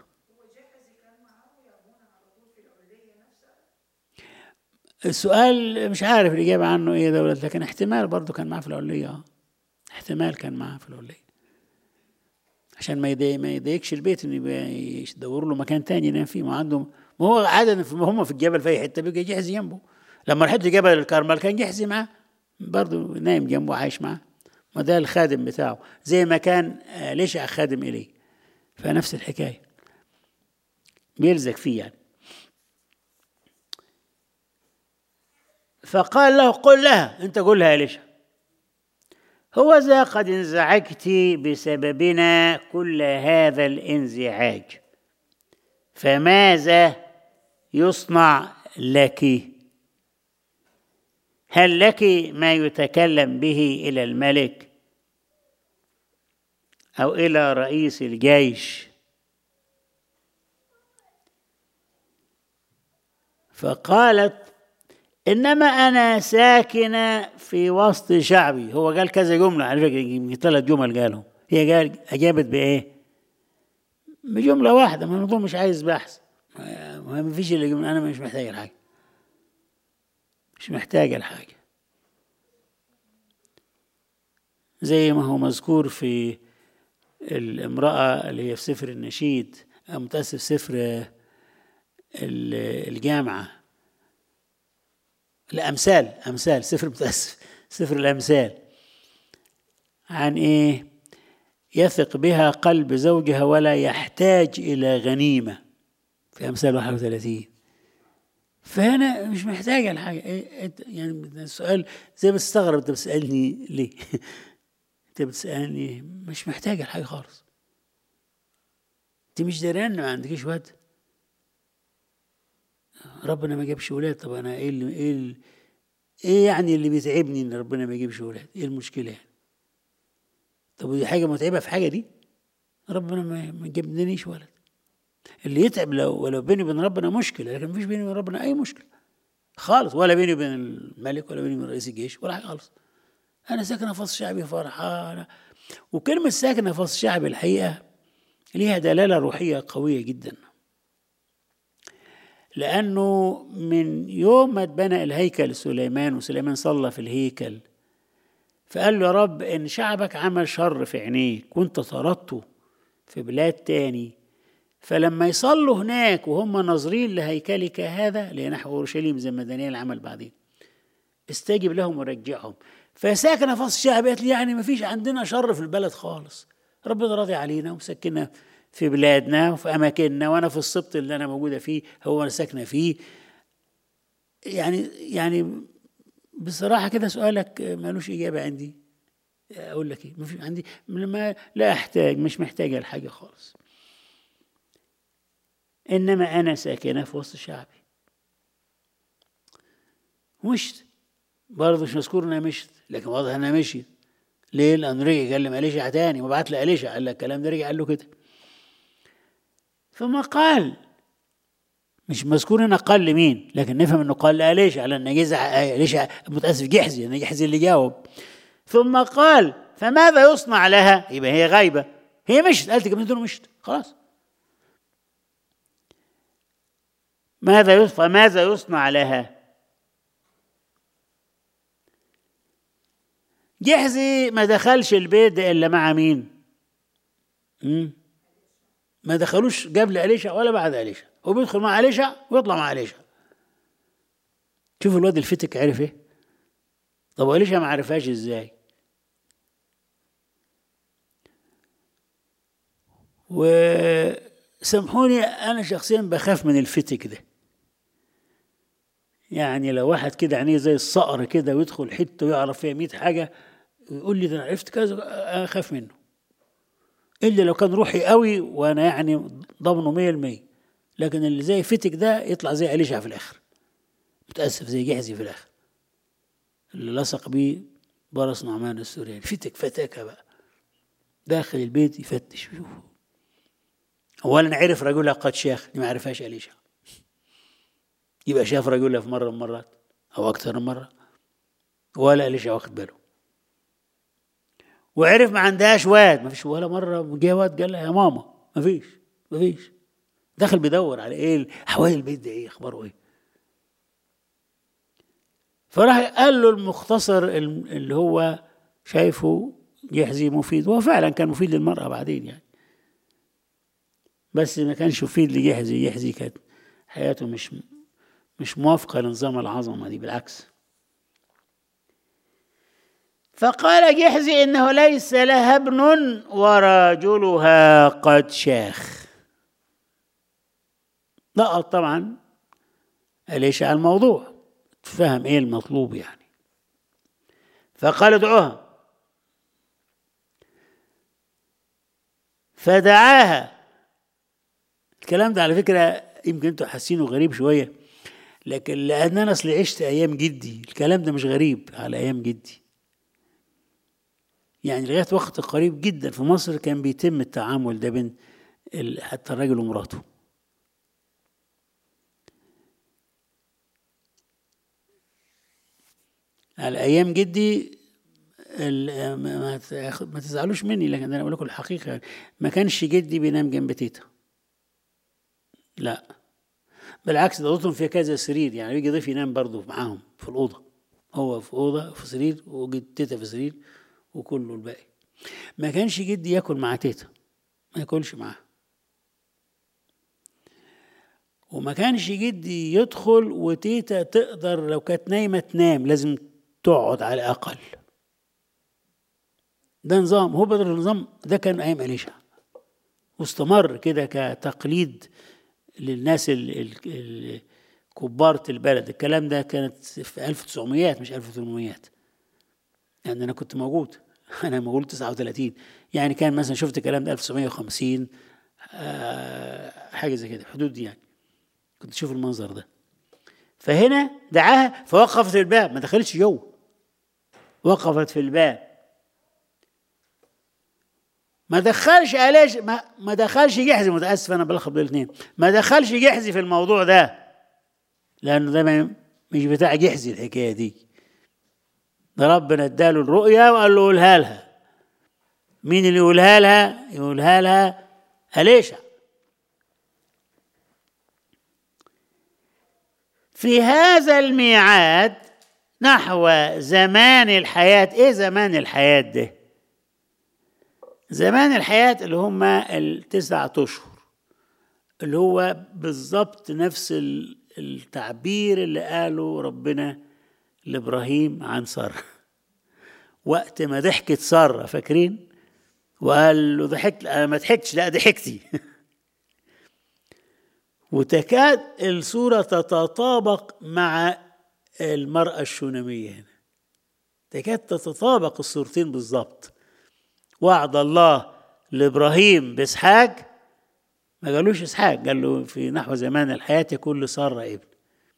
السؤال مش عارف الإجابة عنه إيه ده لكن احتمال برضه كان معاه في العلية آه. احتمال كان معاه في العلية عشان ما يضايق ما يضايقش البيت إن يبقى يدوروا له مكان تاني ينام فيه ما عندهم ما هو عادة في- هم في الجبل في أي حتة بيبقى جحزي جنبه لما رحت جبل الكرمل كان جحزي معاه برضه نايم جنبه عايش معاه ما ده الخادم بتاعه زي ما كان آه، ليش خادم إليه فنفس الحكاية بيلزق فيه يعني فقال له قل لها انت قل لها ليش هو ذا قد انزعجت بسببنا كل هذا الانزعاج فماذا يصنع لك هل لك ما يتكلم به الى الملك او الى رئيس الجيش فقالت انما انا ساكنه في وسط شعبي هو قال كذا جمله على فكره يمكن ثلاث جمل قالهم هي قال اجابت بايه بجمله واحده ما الموضوع مش عايز بحث ما ما فيش اللي جملة. انا مش محتاج الحاجه مش محتاج الحاجه زي ما هو مذكور في الامرأة اللي هي في سفر النشيد أو متأسف سفر ال- الجامعة الأمثال أمثال سفر متأسف سفر الأمثال عن إيه يثق بها قلب زوجها ولا يحتاج إلى غنيمة في أمثال 31 فأنا مش محتاجة لحاجة إيه إنت- يعني السؤال زي ما تستغرب أنت بتسألني ليه أنت بتسألني مش محتاجة لحاجة خالص أنت مش دريان ما عندكيش وقت ربنا ما جابش ولاد طب انا ايه اللي ايه اللي ايه يعني اللي بيتعبني ان ربنا ما يجيبش ولاد ايه المشكله يعني طب ودي حاجه متعبه في حاجه دي ربنا ما ما جابنيش ولد اللي يتعب لو ولو بيني وبين ربنا مشكله لكن مفيش بيني وبين ربنا اي مشكله خالص ولا بيني وبين الملك ولا بيني وبين رئيس الجيش ولا حاجه خالص انا ساكنه في وسط شعبي فرحانه وكلمه ساكنه في وسط شعبي الحقيقه ليها دلاله روحيه قويه جدا لأنه من يوم ما اتبنى الهيكل سليمان وسليمان صلى في الهيكل فقال له يا رب إن شعبك عمل شر في عينيك وأنت طردته في بلاد تاني فلما يصلوا هناك وهم ناظرين لهيكلك هذا لنحو أورشليم زي ما دانيال عمل بعدين استجب لهم ورجعهم فساكن في وسط الشعب قالت لي يعني ما فيش عندنا شر في البلد خالص ربنا راضي علينا ومسكنا في بلادنا وفي اماكننا وانا في السبط اللي انا موجوده فيه هو انا ساكنه فيه يعني يعني بصراحه كده سؤالك مالوش اجابه عندي اقول لك ايه ما في عندي ما لا احتاج مش محتاجه لحاجه خالص انما انا ساكنه في وسط شعبي مشت برضه مش مذكور انها مشت لكن واضح انها مشيت ليه؟ لانه رجع يكلم اليشع تاني وبعت له اليشع قال له الكلام ده رجع قال له كده فما قال مش مذكور هنا قال لمين لكن نفهم انه قال لاليشع لان جزع اليشع متاسف جحزي ان جحزي اللي جاوب ثم قال فماذا يصنع لها؟ يبقى هي غايبه هي مشت قالت كلمتين دول مشت خلاص ماذا يصنع ماذا يصنع لها؟ جحزي ما دخلش البيت ده الا مع مين مم؟ ما دخلوش قبل أليشع ولا بعد أليشع هو بيدخل مع أليشع ويطلع مع أليشع شوف الواد الفتك عرف ايه طب أليشع ما عرفهاش ازاي وسامحوني انا شخصيا بخاف من الفتك ده يعني لو واحد كده عينيه زي الصقر كده ويدخل حته ويعرف فيها 100 حاجه ويقول لي ده انا عرفت كذا انا اخاف منه الا لو كان روحي قوي وانا يعني ضامنه 100% لكن اللي زي فتك ده يطلع زي أليشع في الاخر متاسف زي جحزي في الاخر اللي لصق بيه برص نعمان السورياني فتك فتاكه بقى داخل البيت يفتش يشوف اولا عرف رجلها قد شاخ دي ما عرفهاش أليشع يبقى شاف رجلها في مره من المرات او اكثر من مره ولا أليشع واخد باله وعرف ما عندهاش واد ما فيش ولا مره جه واد قال لها يا ماما ما فيش ما فيش دخل بيدور على ايه حوالي البيت ده ايه اخباره ايه فراح قال له المختصر اللي هو شايفه يحزي مفيد وهو فعلا كان مفيد للمرأة بعدين يعني بس ما كانش مفيد ليحزي يحزي كانت حياته مش مش موافقة لنظام العظمة دي بالعكس فقال جحزي إنه ليس لها ابن ورجلها قد شاخ لقط طبعا ليش على الموضوع فهم ايه المطلوب يعني فقال ادعوها فدعاها الكلام ده على فكرة يمكن انتوا حاسينه غريب شوية لكن لأن أنا أصل عشت أيام جدي الكلام ده مش غريب على أيام جدي يعني لغاية وقت قريب جدا في مصر كان بيتم التعامل ده بين حتى الراجل ومراته على ايام جدي ما تزعلوش مني لكن انا اقول لكم الحقيقه ما كانش جدي بينام جنب تيتا لا بالعكس ده اوضتهم فيها كذا سرير يعني بيجي ضيف ينام برضه معاهم في الاوضه هو في اوضه في سرير وتيتا في سرير وكله الباقي ما كانش جدي ياكل مع تيتا ما ياكلش معاها وما كانش جدي يدخل وتيتا تقدر لو كانت نايمه تنام لازم تقعد على الأقل ده نظام هو بدل النظام ده كان أيام أليشع واستمر كده كتقليد للناس كبارة البلد الكلام ده كانت في 1900 مش 1800 يعني أنا كنت موجود أنا موجود 39 يعني كان مثلا شفت الكلام ده 1950 آه حاجة زي كده حدود دي يعني كنت أشوف المنظر ده فهنا دعاها فوقفت في الباب ما دخلتش جوه وقفت في الباب ما دخلش علاش ما, ما دخلش جحزي متاسف انا بلخبط بين الاثنين ما دخلش جحزي في الموضوع ده لانه ده مش بتاع جحزي الحكايه دي ده ربنا اداله الرؤيا وقال له قولها لها مين اللي يقولها لها يقولها لها أليشع في هذا الميعاد نحو زمان الحياة ايه زمان الحياة ده زمان الحياة اللي هم التسعة أشهر اللي هو بالظبط نفس التعبير اللي قاله ربنا لإبراهيم عن سارة وقت ما ضحكت سارة فاكرين وقال له ضحكت أنا ما ضحكتش لا ضحكتي وتكاد الصورة تتطابق مع المرأة الشونامية هنا تكاد تتطابق الصورتين بالظبط وعد الله لإبراهيم بإسحاق ما قالوش إسحاق قال له في نحو زمان الحياة يكون لسارة ابن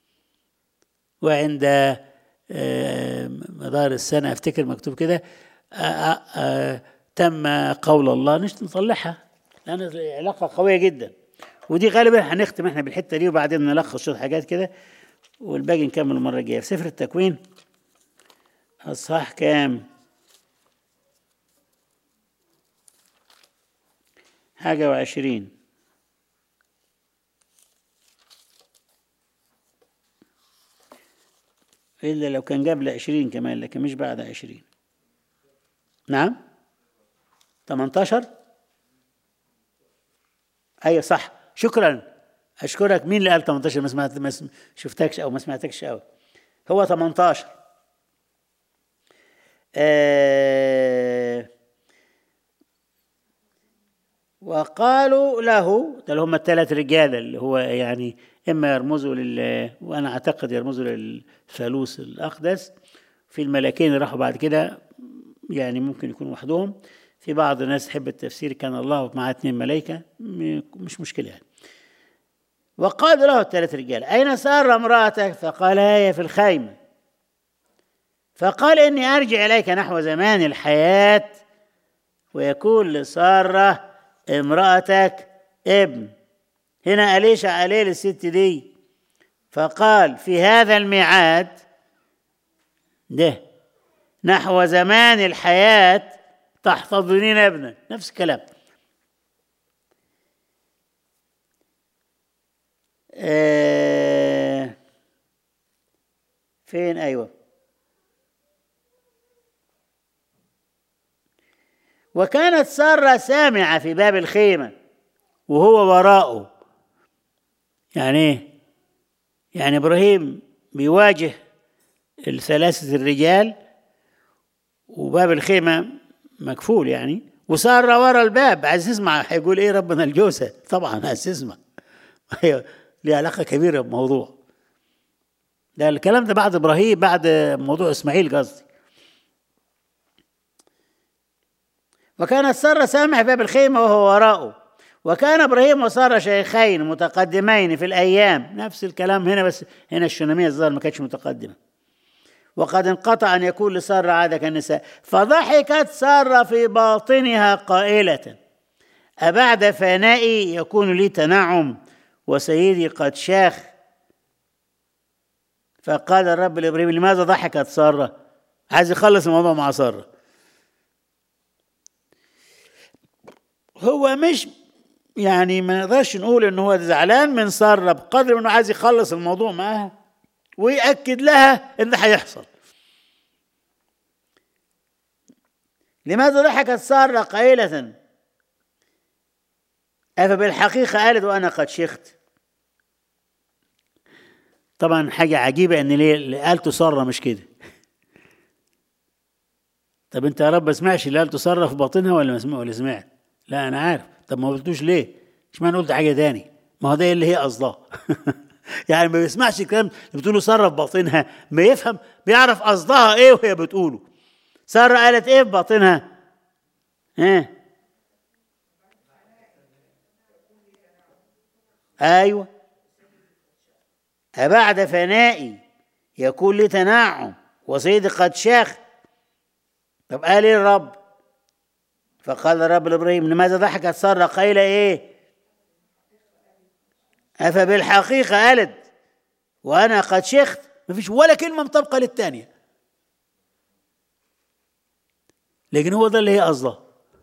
وعند مدار السنة أفتكر مكتوب كده تم قول الله نش نطلعها لأن العلاقة قوية جدا ودي غالبا هنختم احنا بالحتة دي وبعدين نلخص شوية حاجات كده والباقي نكمل المرة الجاية في سفر التكوين أصحاح كام؟ حاجة وعشرين إلا لو كان قبل عشرين كمان لكن مش بعد عشرين نعم 18 ايوه صح شكرا اشكرك مين اللي قال 18 ما سمعت ما سم- شفتكش او ما سمعتكش قوي هو 18 آه وقالوا له ده اللي هم الثلاث رجال اللي هو يعني اما يرمزوا لل وانا اعتقد يرمزوا للثالوث الاقدس في الملكين اللي راحوا بعد كده يعني ممكن يكونوا وحدهم في بعض الناس تحب التفسير كان الله مع اثنين ملائكه م- مش مشكله يعني وقالوا له الثلاث رجال أين سار امرأتك فقال هي في الخيمة فقال إني أرجع إليك نحو زمان الحياة ويكون لسارة امرأتك ابن هنا أليشع عليه للست دي فقال في هذا الميعاد ده نحو زمان الحياة تحتضنين ابنا نفس الكلام آه، فين ايوه وكانت سارة سامعة في باب الخيمة وهو وراءه يعني ايه يعني ابراهيم بيواجه الثلاثة الرجال وباب الخيمة مكفول يعني وسارة ورا الباب عايز يسمع هيقول ايه ربنا الجوسة طبعا عايز يسمع ايوه ليه علاقة كبيرة بموضوع ده الكلام ده بعد ابراهيم بعد موضوع اسماعيل قصدي وكانت سارة سامع باب الخيمة وهو وراءه وكان ابراهيم وسارة شيخين متقدمين في الايام نفس الكلام هنا بس هنا الشنامية الظاهر ما كانتش متقدمة وقد انقطع ان يكون لسارة عادة كالنساء فضحكت سارة في باطنها قائلة أبعد فنائي يكون لي تنعم وسيدي قد شاخ فقال الرب لابراهيم لماذا ضحكت ساره؟ عايز يخلص الموضوع مع ساره. هو مش يعني ما نقدرش نقول ان هو زعلان من ساره بقدر انه عايز يخلص الموضوع معاها ويأكد لها ان ده هيحصل. لماذا ضحكت ساره قائلة أفبالحقيقة قالت وأنا قد شخت طبعا حاجة عجيبة إن ليه اللي قالته سارة مش كده طب أنت يا رب ما سمعش اللي قالته سارة في باطنها ولا ما سمع ولا سمعت؟ لا أنا عارف طب ما قلتوش ليه؟ اشمعنى قلت حاجة تاني؟ ما هو ده اللي هي قصدها يعني ما بيسمعش الكلام اللي بتقوله سارة في باطنها ما يفهم بيعرف قصدها إيه وهي بتقوله سارة قالت إيه في باطنها؟ إيه؟ ايوه أبعد فنائي يكون لي تنعم وسيدي قد شاخ طب قال ايه الرب فقال الرب لابراهيم لماذا ضحكت ساره قايله ايه افبالحقيقه قالت وانا قد شخت مفيش ولا كلمه مطابقه للثانيه لكن هو ده اللي هي قصدها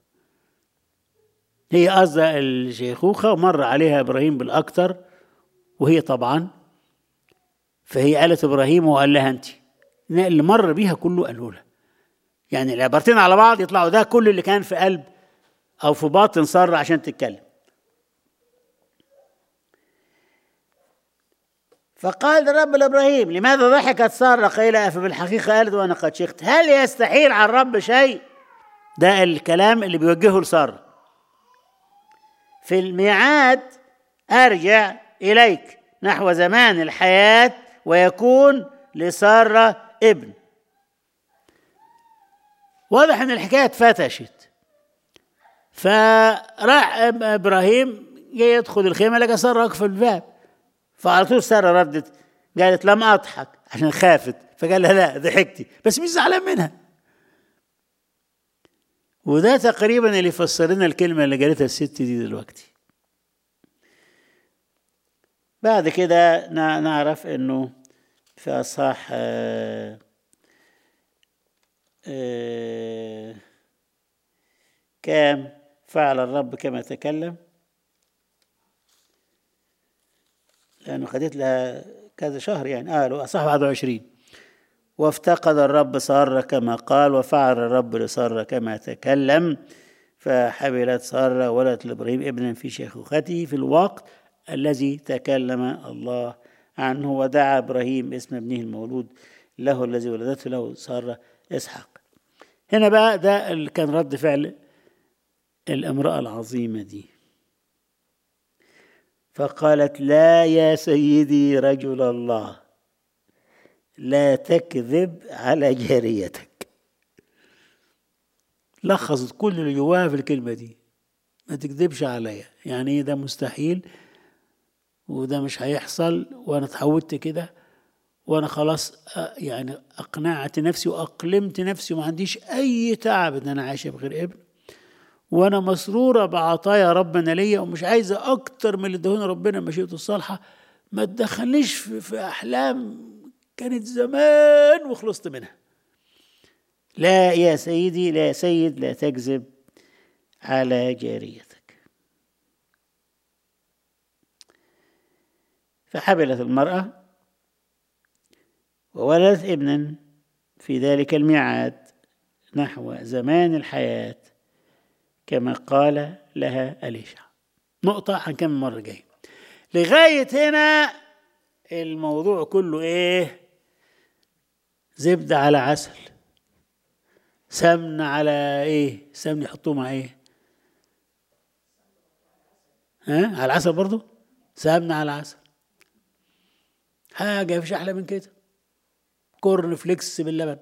هي قصدها الشيخوخة ومر عليها إبراهيم بالأكثر وهي طبعا فهي قالت إبراهيم وقال لها أنت اللي مر بيها كله قالوا لها يعني العبارتين على بعض يطلعوا ده كل اللي كان في قلب أو في باطن سارة عشان تتكلم فقال الرب لابراهيم لماذا ضحكت ساره قيل فبالحقيقه قالت وانا قد شخت هل يستحيل على الرب شيء ده الكلام اللي بيوجهه لساره في الميعاد ارجع اليك نحو زمان الحياه ويكون لساره ابن واضح ان الحكايه اتفتشت فراح ابراهيم جاي يدخل الخيمه لقى ساره واقفه في الباب فعلى طول ساره ردت قالت لم اضحك عشان خافت فقال لها لا ضحكتي بس مش زعلان منها وده تقريبا اللي يفسر لنا الكلمه اللي قالتها الست دي دلوقتي بعد كده نعرف انه في اصحاح آه آه كام فعل الرب كما تكلم لأنه خدت لها كذا شهر يعني اه لو أصح 21 وافتقد الرب سارة كما قال وفعل الرب لسارة كما تكلم فحبلت سارة ولدت لإبراهيم ابنا في شيخوخته في الوقت الذي تكلم الله عنه ودعا إبراهيم اسم ابنه المولود له الذي ولدته له سارة إسحاق هنا بقى ده اللي كان رد فعل الامرأة العظيمة دي فقالت لا يا سيدي رجل الله لا تكذب على جاريتك لخصت كل اللي جواها في الكلمة دي ما تكذبش عليا يعني ايه ده مستحيل وده مش هيحصل وانا اتعودت كده وانا خلاص يعني اقنعت نفسي واقلمت نفسي وما عنديش اي تعب ان انا عايشه بغير ابن وانا مسروره بعطايا ربنا ليا ومش عايزه اكتر من اللي ادهوني ربنا مشيئته الصالحه ما تدخلنيش في, في احلام كانت زمان وخلصت منها لا يا سيدي لا يا سيد لا تكذب على جاريتك فحبلت المرأة وولدت ابنا في ذلك الميعاد نحو زمان الحياة كما قال لها أليشع نقطة هنكمل المرة الجاية لغاية هنا الموضوع كله إيه زبدة على عسل سمن على إيه سمن يحطوه مع إيه ها على العسل برضو سمن على عسل حاجة مفيش أحلى من كده كورن فليكس باللبن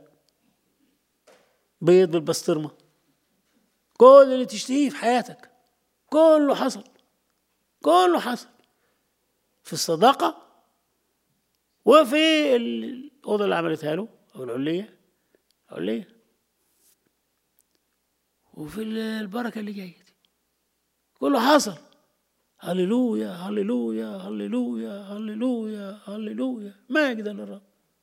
بيض بالبسطرمة كل اللي تشتهيه في حياتك كله حصل كله حصل في الصداقة وفي الأوضة اللي عملتها له أو العلية علية وفي البركة اللي جاية دي كله حصل هللويا هللويا هللويا هللويا هللويا ماجدا للرب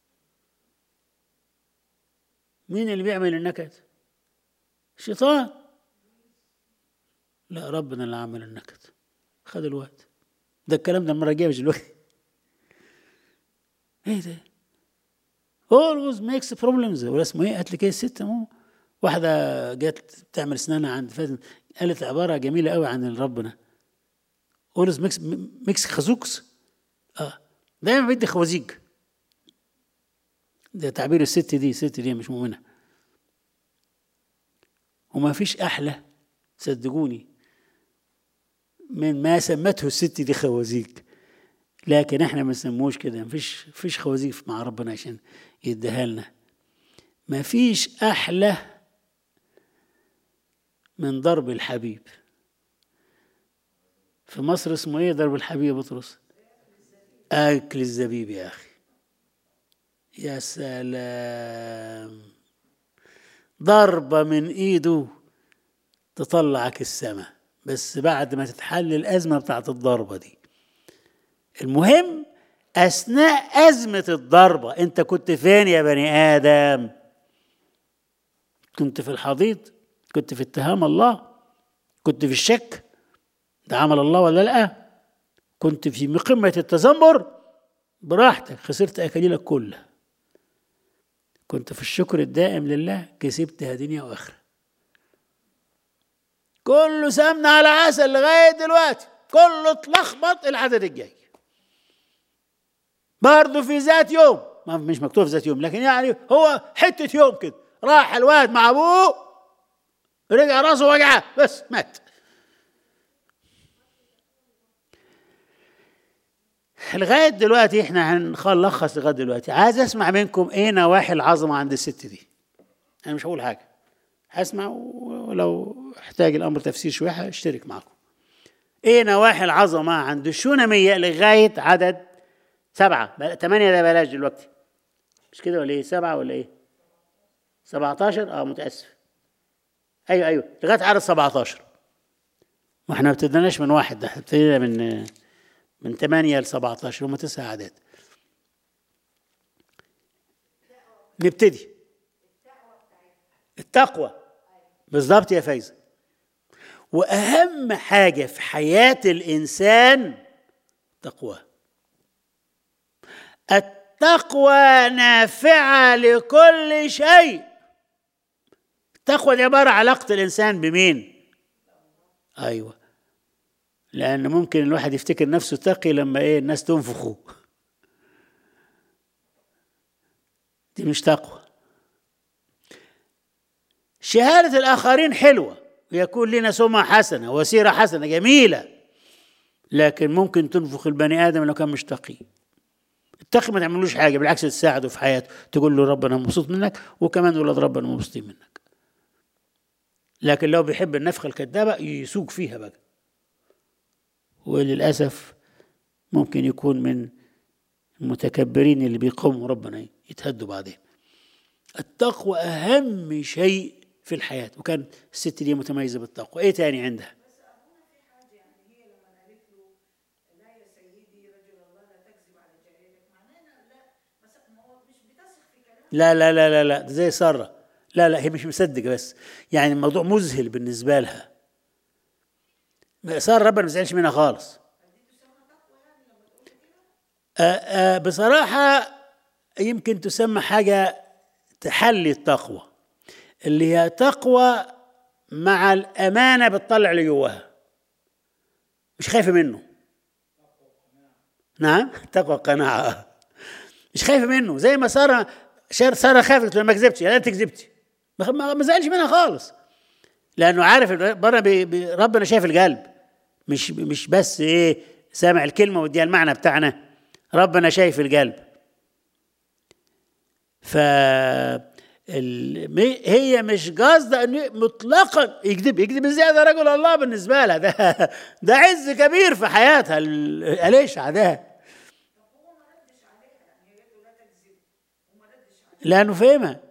مين اللي بيعمل النكد الشيطان لا ربنا اللي عمل النكد خد الوقت ده الكلام ده المره الجايه مش دلوقتي ايه ده always makes problems ولا اسمه ايه قالت لي كده الست مو واحده جت بتعمل اسنانها عند فاتن قالت عباره جميله قوي عن ربنا always makes makes خازوكس اه دايما بيدي خوازيق ده تعبير الست دي الست دي مش مؤمنه وما فيش احلى صدقوني من ما سمته الست دي خوازيق لكن احنا ما نسموش كده مفيش فيش خوازيق مع ربنا عشان يديها لنا ما فيش احلى من ضرب الحبيب في مصر اسمه ايه ضرب الحبيب يا بطرس اكل الزبيب يا اخي يا سلام ضربة من ايده تطلعك السماء بس بعد ما تتحل الأزمة بتاعت الضربة دي المهم أثناء أزمة الضربة أنت كنت فين يا بني آدم كنت في الحضيض كنت في اتهام الله كنت في الشك ده عمل الله ولا لا كنت في قمة التذمر براحتك خسرت أكاليلك كلها كنت في الشكر الدائم لله كسبتها دنيا وآخرة كله سمنة على عسل لغاية دلوقتي كله اتلخبط العدد الجاي برضه في ذات يوم ما مش مكتوب في ذات يوم لكن يعني هو حتة يوم كده راح الواد مع أبوه رجع راسه وجعه بس مات لغاية دلوقتي احنا هنلخص لغاية دلوقتي عايز اسمع منكم ايه نواحي العظمة عند الست دي انا مش هقول حاجة هسمع ولو احتاج الامر تفسير شويه هشترك معكم ايه نواحي العظمه عند الشونميه لغايه عدد سبعه ثمانيه ده بلاش دلوقتي مش كده ولا ايه سبعه ولا ايه 17 اه متاسف ايوه ايوه لغايه عدد 17 ما احنا ما ابتديناش من واحد ده ابتدينا من من 8 ل 17 هم تسع اعداد نبتدي التقوى بالظبط يا فايزة وأهم حاجة في حياة الإنسان تقواه التقوى نافعة لكل شيء التقوى دي عبارة علاقة الإنسان بمين؟ أيوة لأن ممكن الواحد يفتكر نفسه تقي لما إيه الناس تنفخه دي مش تقوى شهادة الآخرين حلوة ويكون لنا سمعة حسنة وسيرة حسنة جميلة لكن ممكن تنفخ البني آدم لو كان مش تقي التقي ما تعملوش حاجة بالعكس تساعده في حياته تقول له ربنا مبسوط منك وكمان ولاد ربنا مبسوطين منك لكن لو بيحب النفخة الكذابة يسوق فيها بقى وللأسف ممكن يكون من المتكبرين اللي بيقوموا ربنا يتهدوا بعدين التقوى أهم شيء في الحياة وكان الست دي متميزة بالتقوى إيه تاني عندها لا لا لا لا لا ده زي سارة لا لا هي مش مصدقة بس يعني الموضوع مذهل بالنسبة لها سارة ربنا ما زعلش منها خالص آآ آآ بصراحة يمكن تسمى حاجة تحلي التقوى اللي هي تقوى مع الأمانة بتطلع اللي جواها مش خايفة منه نعم تقوى قناعة مش خايفة منه زي ما سارة سارة خافت ما كذبتش لا انت كذبتي ما زعلش منها خالص لانه عارف ربنا بي بي ربنا شايف القلب مش مش بس ايه سامع الكلمه واديها المعنى بتاعنا ربنا شايف القلب ف هي مش قاصده انه مطلقا يكذب يكذب ازاي ده رجل الله بالنسبه لها ده ده عز كبير في حياتها اليشع ده لانه فهمها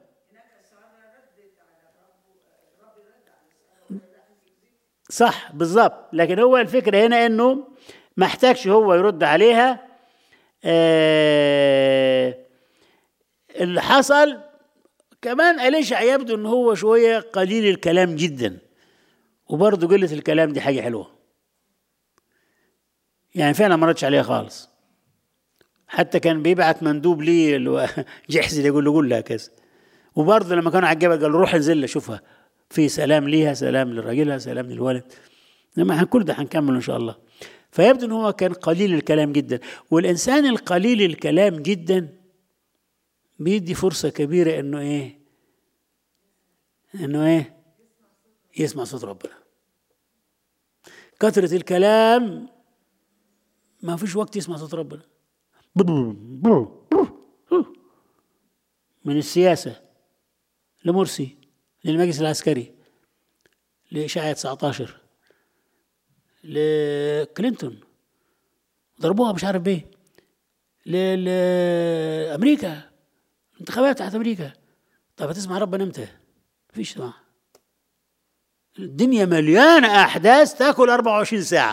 صح بالظبط لكن هو الفكرة هنا انه ما احتاجش هو يرد عليها آه اللي حصل كمان أليشع يبدو ان هو شوية قليل الكلام جدا وبرضه قلة الكلام دي حاجة حلوة يعني فعلا ما ردش عليها خالص حتى كان بيبعت مندوب ليه جحزل يقول له قول لها كذا وبرضه لما كانوا على الجبل قال روح انزل شوفها في سلام ليها سلام لراجلها سلام للولد لما كل ده هنكمل ان شاء الله فيبدو ان هو كان قليل الكلام جدا والانسان القليل الكلام جدا بيدي فرصه كبيره انه ايه انه ايه يسمع صوت ربنا كثره الكلام ما فيش وقت يسمع صوت ربنا من السياسه لمرسي للمجلس العسكري لإشاعة 19 لكلينتون ضربوها مش عارف بيه لأمريكا الانتخابات بتاعت أمريكا طب هتسمع ربنا امتى؟ مفيش سمع الدنيا مليانة أحداث تاكل 24 ساعة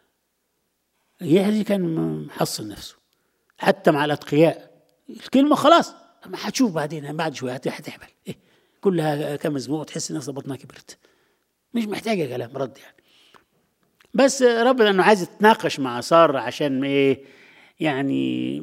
يحيى كان محصن نفسه حتى مع الأتقياء الكلمة خلاص ما هتشوف بعدين بعد شوية هتحبل إيه كلها كم اسبوع تحس نفسها بطنها كبرت مش محتاجه كلام رد يعني بس ربنا انه عايز يتناقش مع ساره عشان ايه يعني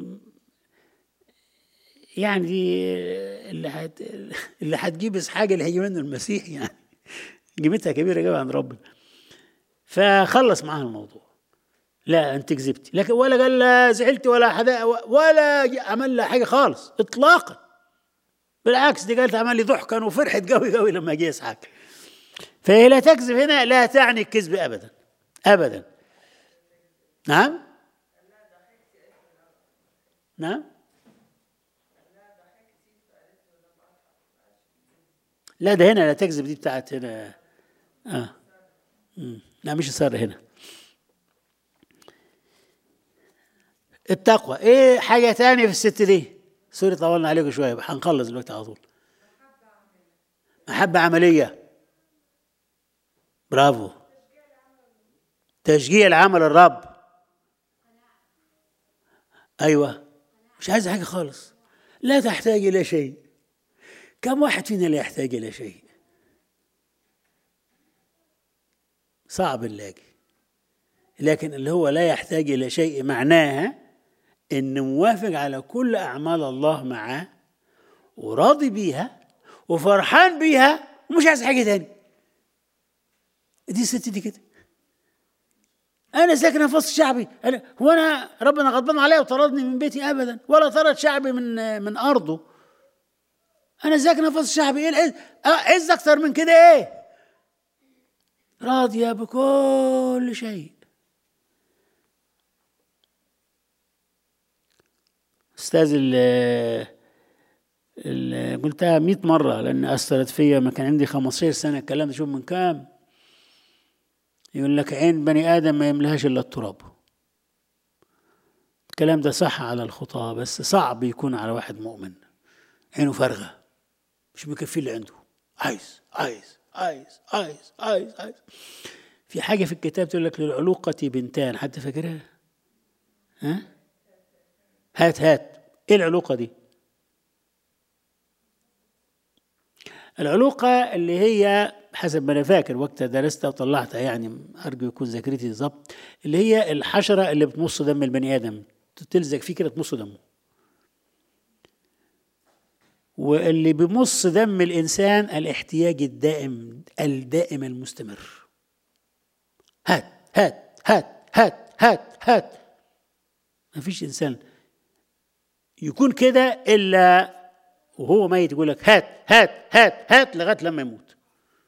يعني اللي هت اللي هتجيب اسحاق اللي هيجي منه المسيح يعني قيمتها كبيره قوي عند ربنا فخلص معاها الموضوع لا انت كذبتي لكن ولا قال لا زعلتي ولا حدا ولا عمل لها حاجه خالص اطلاقا بالعكس دي قالت عمل لي ضحكا وفرحت قوي قوي لما جه اسحاق فهي لا تكذب هنا لا تعني الكذب ابدا ابدا نعم نعم لا ده هنا لا تكذب دي بتاعت هنا اه مم. لا مش صار هنا التقوى ايه حاجه تانية في الست دي سوري طولنا عليكم شويه هنخلص دلوقتي على طول محبه عمليه برافو تشجيع العمل الرب ايوه مش عايز حاجه خالص لا تحتاج الى شيء كم واحد فينا لا يحتاج الى شيء صعب نلاقي لكن اللي هو لا يحتاج الى شيء معناها ان موافق على كل اعمال الله معاه وراضي بيها وفرحان بيها ومش عايز حاجه تاني دي الست دي كده انا ساكنه في وسط شعبي انا هو انا ربنا غضبان عليا وطردني من بيتي ابدا ولا طرد شعبي من من ارضه انا ساكنه في وسط شعبي ايه العز آه، عز اكتر من كده ايه راضيه بكل شيء استاذ ال ال- قلتها 100 مره لان اثرت فيا ما كان عندي 15 سنه الكلام ده شوف من كام يقول لك عين بني ادم ما يملهاش الا التراب الكلام ده صح على الخطاه بس صعب يكون على واحد مؤمن عينه فارغه مش مكفي اللي عنده عايز عايز عايز عايز عايز عايز في حاجه في الكتاب تقول لك للعلوقه بنتان حد فاكرها ها هات هات ايه العلوقه دي العلوقة اللي هي حسب ما أنا فاكر وقتها درستها وطلعتها يعني أرجو يكون ذاكرتي ضبط اللي هي الحشرة اللي بتمص دم البني آدم تلزق فيه كده تمص دمه واللي بيمص دم الإنسان الاحتياج الدائم الدائم المستمر هات هات هات هات هات هات ما فيش إنسان يكون كده إلا وهو ميت يقول لك هات هات هات هات لغايه لما يموت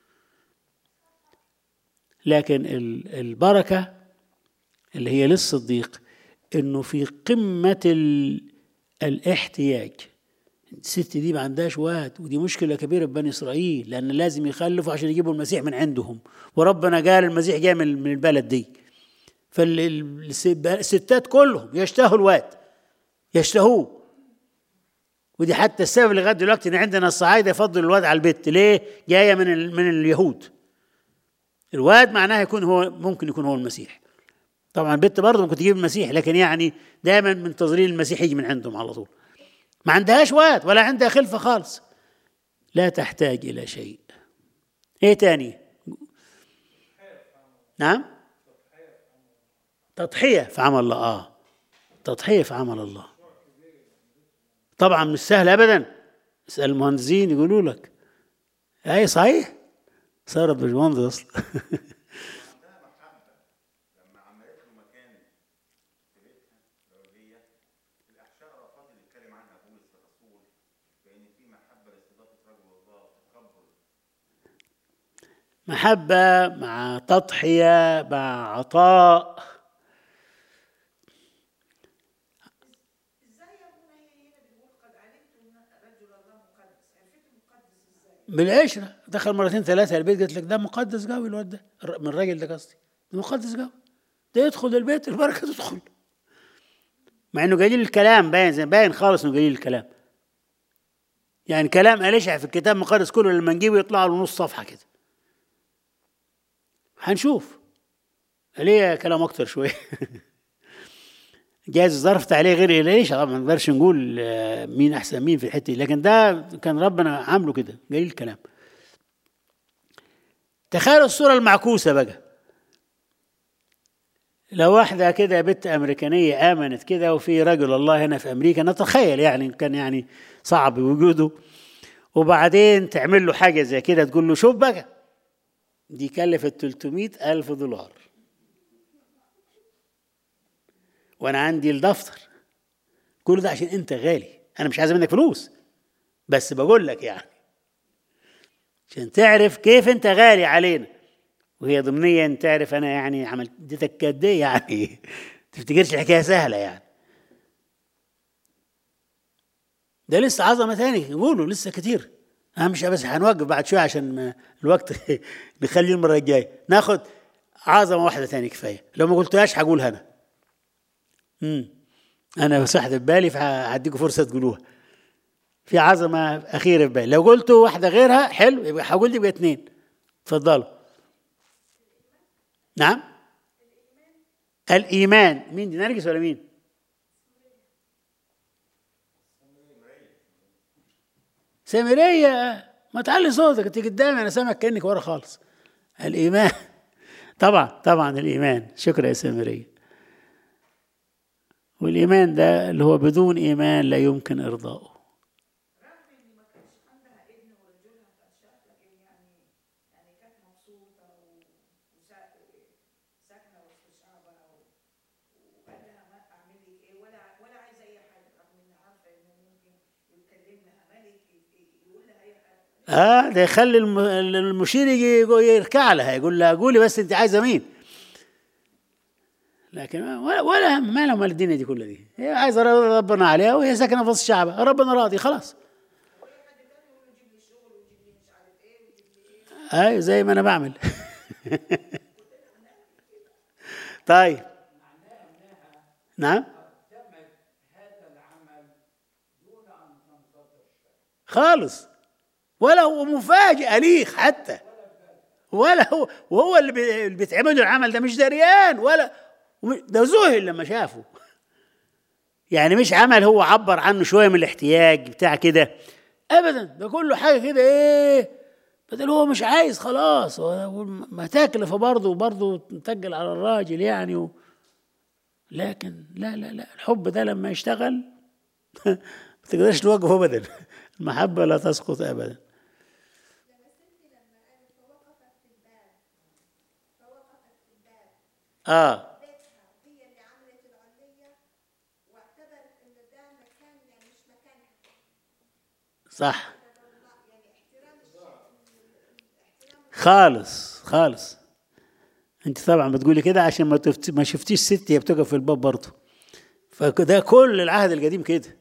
لكن ال- البركه اللي هي للصديق انه في قمه ال- الاحتياج الست دي ما عندهاش وقت ودي مشكله كبيره في بني اسرائيل لان لازم يخلفوا عشان يجيبوا المسيح من عندهم وربنا قال المسيح جاي من من البلد دي فالستات كلهم يشتهوا الواد يشتهوه ودي حتى السبب لغايه دلوقتي ان عندنا الصعايده يفضلوا الواد على البت ليه؟ جايه من ال... من اليهود الواد معناه يكون هو ممكن يكون هو المسيح طبعا البت برضه ممكن تجيب المسيح لكن يعني دائما منتظرين المسيح يجي من عندهم على طول ما عندهاش واد ولا عندها خلفه خالص لا تحتاج الى شيء ايه تاني نعم تضحيه في عمل الله اه تضحيه في عمل الله طبعا مش سهل ابدا اسال المهندسين يقولوا لك اي صحيح صارت باشمهندس اصلا لما عملت له مكان في بيتها زوجية الأحشاء رفض اللي اتكلم عنها بولس الرسول بأن في محبة لاستضافة رجل الله تقبل محبه مع تضحيه مع عطاء ازاي يا ابونا هي هنا بتقول قد علمت ان رجل الله مقدس عرفته مقدس ازاي بالعشره دخل مرتين ثلاثه البيت قالت لك ده مقدس قوي الواد ده الر- من الراجل ده قصدي ده مقدس قوي ده يدخل البيت البركه تدخل مع انه قليل الكلام باين زي باين خالص انه قليل الكلام يعني كلام أليشع في الكتاب المقدس كله لما نجيبه يطلع له نص صفحه كده هنشوف ليه كلام اكتر شويه جايز ظرفت عليه غير إليشا طبعا ما نقدرش نقول آه، مين احسن مين في الحته دي لكن ده كان ربنا عامله كده قليل الكلام تخيلوا الصوره المعكوسه بقى لو واحدة كده بنت أمريكانية آمنت كده وفي رجل الله هنا في أمريكا نتخيل يعني كان يعني صعب وجوده وبعدين تعمل له حاجة زي كده تقول له شوف بقى دي كلفت 300 ألف دولار وأنا عندي الدفتر كل ده عشان أنت غالي أنا مش عايز منك فلوس بس بقول لك يعني عشان تعرف كيف أنت غالي علينا وهي ضمنيا تعرف انا يعني عملت اديتك قد ايه يعني تفتكرش الحكايه سهله يعني ده لسه عظمه تاني يقولوا لسه كتير انا مش بس هنوقف بعد شويه عشان ما الوقت نخليه المره الجايه ناخد عظمه واحده تاني كفايه لو ما قلتهاش هقولها انا امم انا صحت في بالي فهديكم فرصه تقولوها في عظمه اخيره في بالي لو قلتوا واحده غيرها حلو يبقى هقول يبقى اتنين اتفضلوا نعم الإيمان مين دي نرجس ولا مين سامرية ما تعلي صوتك انت قدامي انا سامعك كانك ورا خالص الايمان طبعا طبعا الايمان شكرا يا سامرية والإيمان ده اللي هو بدون إيمان لا يمكن إرضائه رغم ان ما كانش عندها ابن ورجلها كان شاف لكن يعني يعني كانت مبسوطه و- وسا- ساكنه وسط شعبها و- وقال لها ما اعمل لك ايه ولا ولا عايزه اي حاجه رغم ان عارفه انه ممكن يتكلم لها ملك ي- يقول لها اي حاجه اه ده يخلي الم- المشير يجي يقول- يركع لها يقول لها قولي بس انت عايزه مين لكن ما- ولا ولا هم ما لهم مال الدنيا دي كلها دي هي عايزه رضا ربنا عليها وهي ساكنه في وسط شعبها ربنا راضي خلاص اي زي ما انا بعمل طيب نعم خالص ولا هو مفاجئ ليك حتى ولا هو وهو اللي بي- اللي بيتعمل العمل ده مش دريان ولا وم- ده ذهل لما شافه يعني مش عمل هو عبر عنه شويه من الاحتياج بتاع كده ابدا ده كله حاجه كده ايه بدل هو مش عايز خلاص هو- ما تكلف برضه برضه تنتقل على الراجل يعني و... لكن لا لا لا الحب ده لما يشتغل ما تقدرش توقفه ابدا المحبه لا تسقط ابدا لما سنتي لما قالت فوقفت في الباب فوقفت في الباب اه بيتها هي اللي عملت العلية واعتبرت ان ده مكان يعني مش مكانها صح يعني احترام الشيء خالص خالص انت طبعا بتقولي كده عشان ما تفت... ما شفتيش ست هي بتقف في الباب برضه فده كل العهد القديم كده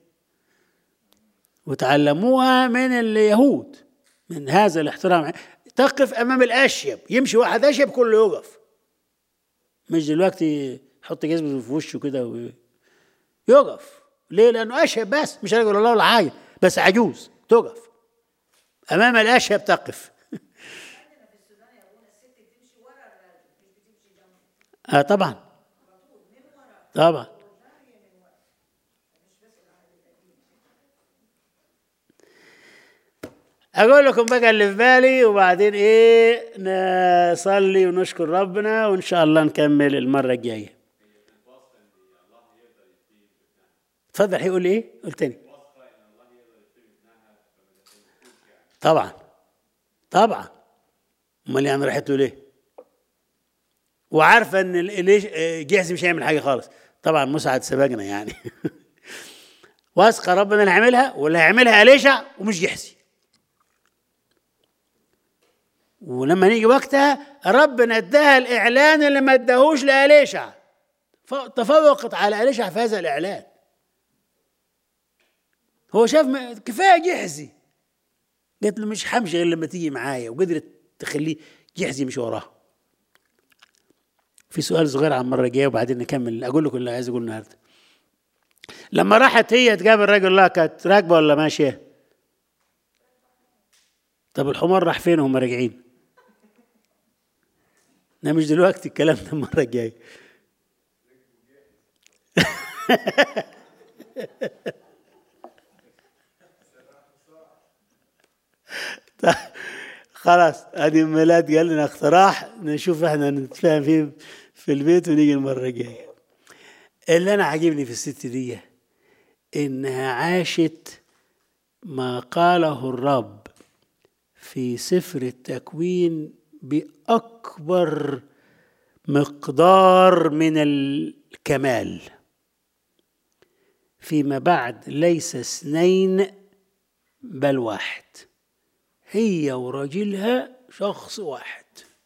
وتعلموها من اليهود من هذا الاحترام تقف امام الاشيب يمشي واحد اشيب كله يقف مش دلوقتي يحط جزمه في وشه كده و... يقف ليه لانه اشيب بس مش هيقول الله ولا حاجه بس عجوز تقف امام الاشيب تقف عندنا في السودان يا ابونا الست بتمشي ورا الراجل مش بتمشي جنبه اه طبعا طبعا اقول لكم بقى اللي في بالي وبعدين ايه نصلي ونشكر ربنا وان شاء الله نكمل المره الجايه اتفضل هيقول ايه قول تاني طبعا طبعا امال يعني راحت له ليه وعارفه ان ال- ليش آه، جهزي مش هيعمل حاجه خالص طبعا مسعد سبقنا يعني واثقه ربنا اللي هيعملها واللي هيعملها اليشع ومش جحزي ولما نيجي وقتها ربنا اداها الاعلان اللي ما اداهوش لاليشع ف- تفوقت على اليشع في هذا الاعلان هو شاف ما- كفايه جحزي قالت له مش همشي غير لما تيجي معايا وقدرت تخليه جحزي يمشي وراها في سؤال صغير عن المره الجايه وبعدين نكمل اقول لكم اللي عايز اقوله النهارده لما راحت هي تقابل الراجل الله كانت راكبه ولا ماشيه طب الحمار راح فين وهم راجعين ده مش دلوقتي الكلام ده المره الجايه طيب، خلاص ادي ميلاد قال لنا اقتراح نشوف احنا نتفاهم فيه في البيت ونيجي المره الجايه اللي انا عاجبني في الست دي انها عاشت ما قاله الرب في سفر التكوين باكبر مقدار من الكمال فيما بعد ليس اثنين بل واحد هي وراجلها شخص واحد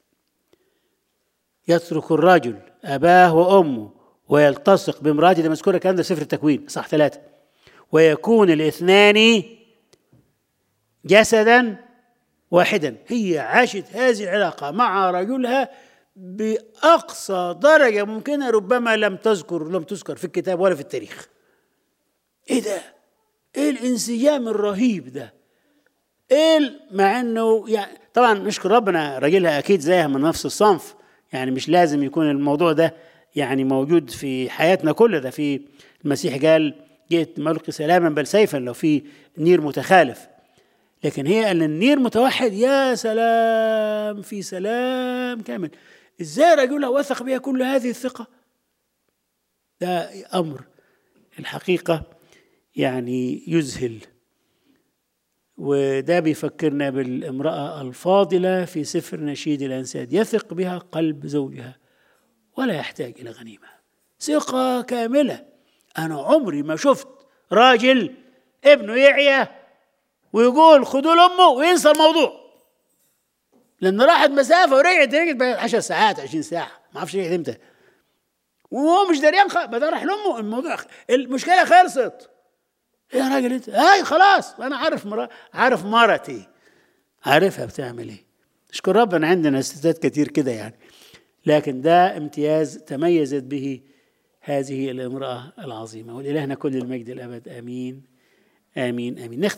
يترك الرجل أباه وأمه ويلتصق بامرأته ده مذكورة الكلام ده في سفر التكوين صح ثلاثة ويكون الاثنان جسدا واحدا هي عاشت هذه العلاقة مع رجلها بأقصى درجة ممكنة ربما لم تذكر لم تذكر في الكتاب ولا في التاريخ ايه ده ايه الانسجام الرهيب ده ايه ال- مع انه يعني طبعا نشكر ربنا راجلها اكيد زيها من نفس الصنف يعني مش لازم يكون الموضوع ده يعني موجود في حياتنا كل ده في المسيح قال جئت ملقي سلاما بل سيفا لو في نير متخالف لكن هي قال النير متوحد يا سلام في سلام كامل ازاي رجلها وثق بها كل هذه الثقه ده امر الحقيقة يعني يذهل وده بيفكرنا بالامرأة الفاضلة في سفر نشيد الأنساد يثق بها قلب زوجها ولا يحتاج إلى غنيمة ثقة كاملة أنا عمري ما شفت راجل ابنه يعيا ويقول خدوا لأمه وينسى الموضوع لأن راحت مسافة ورجعت رجعت بعد 10 ساعات 20 ساعة ما أعرفش رجعت إمتى وهو مش دريان خ... بدأ راح لأمه الموضوع المشكلة خلصت إيه يا راجل انت هاي خلاص انا عارف مرا... عارف مرتي عارفها بتعمل ايه اشكر ربنا عندنا ستات كتير كده يعني لكن ده امتياز تميزت به هذه الامرأة العظيمة ولإلهنا كل المجد الأبد آمين آمين آمين نختم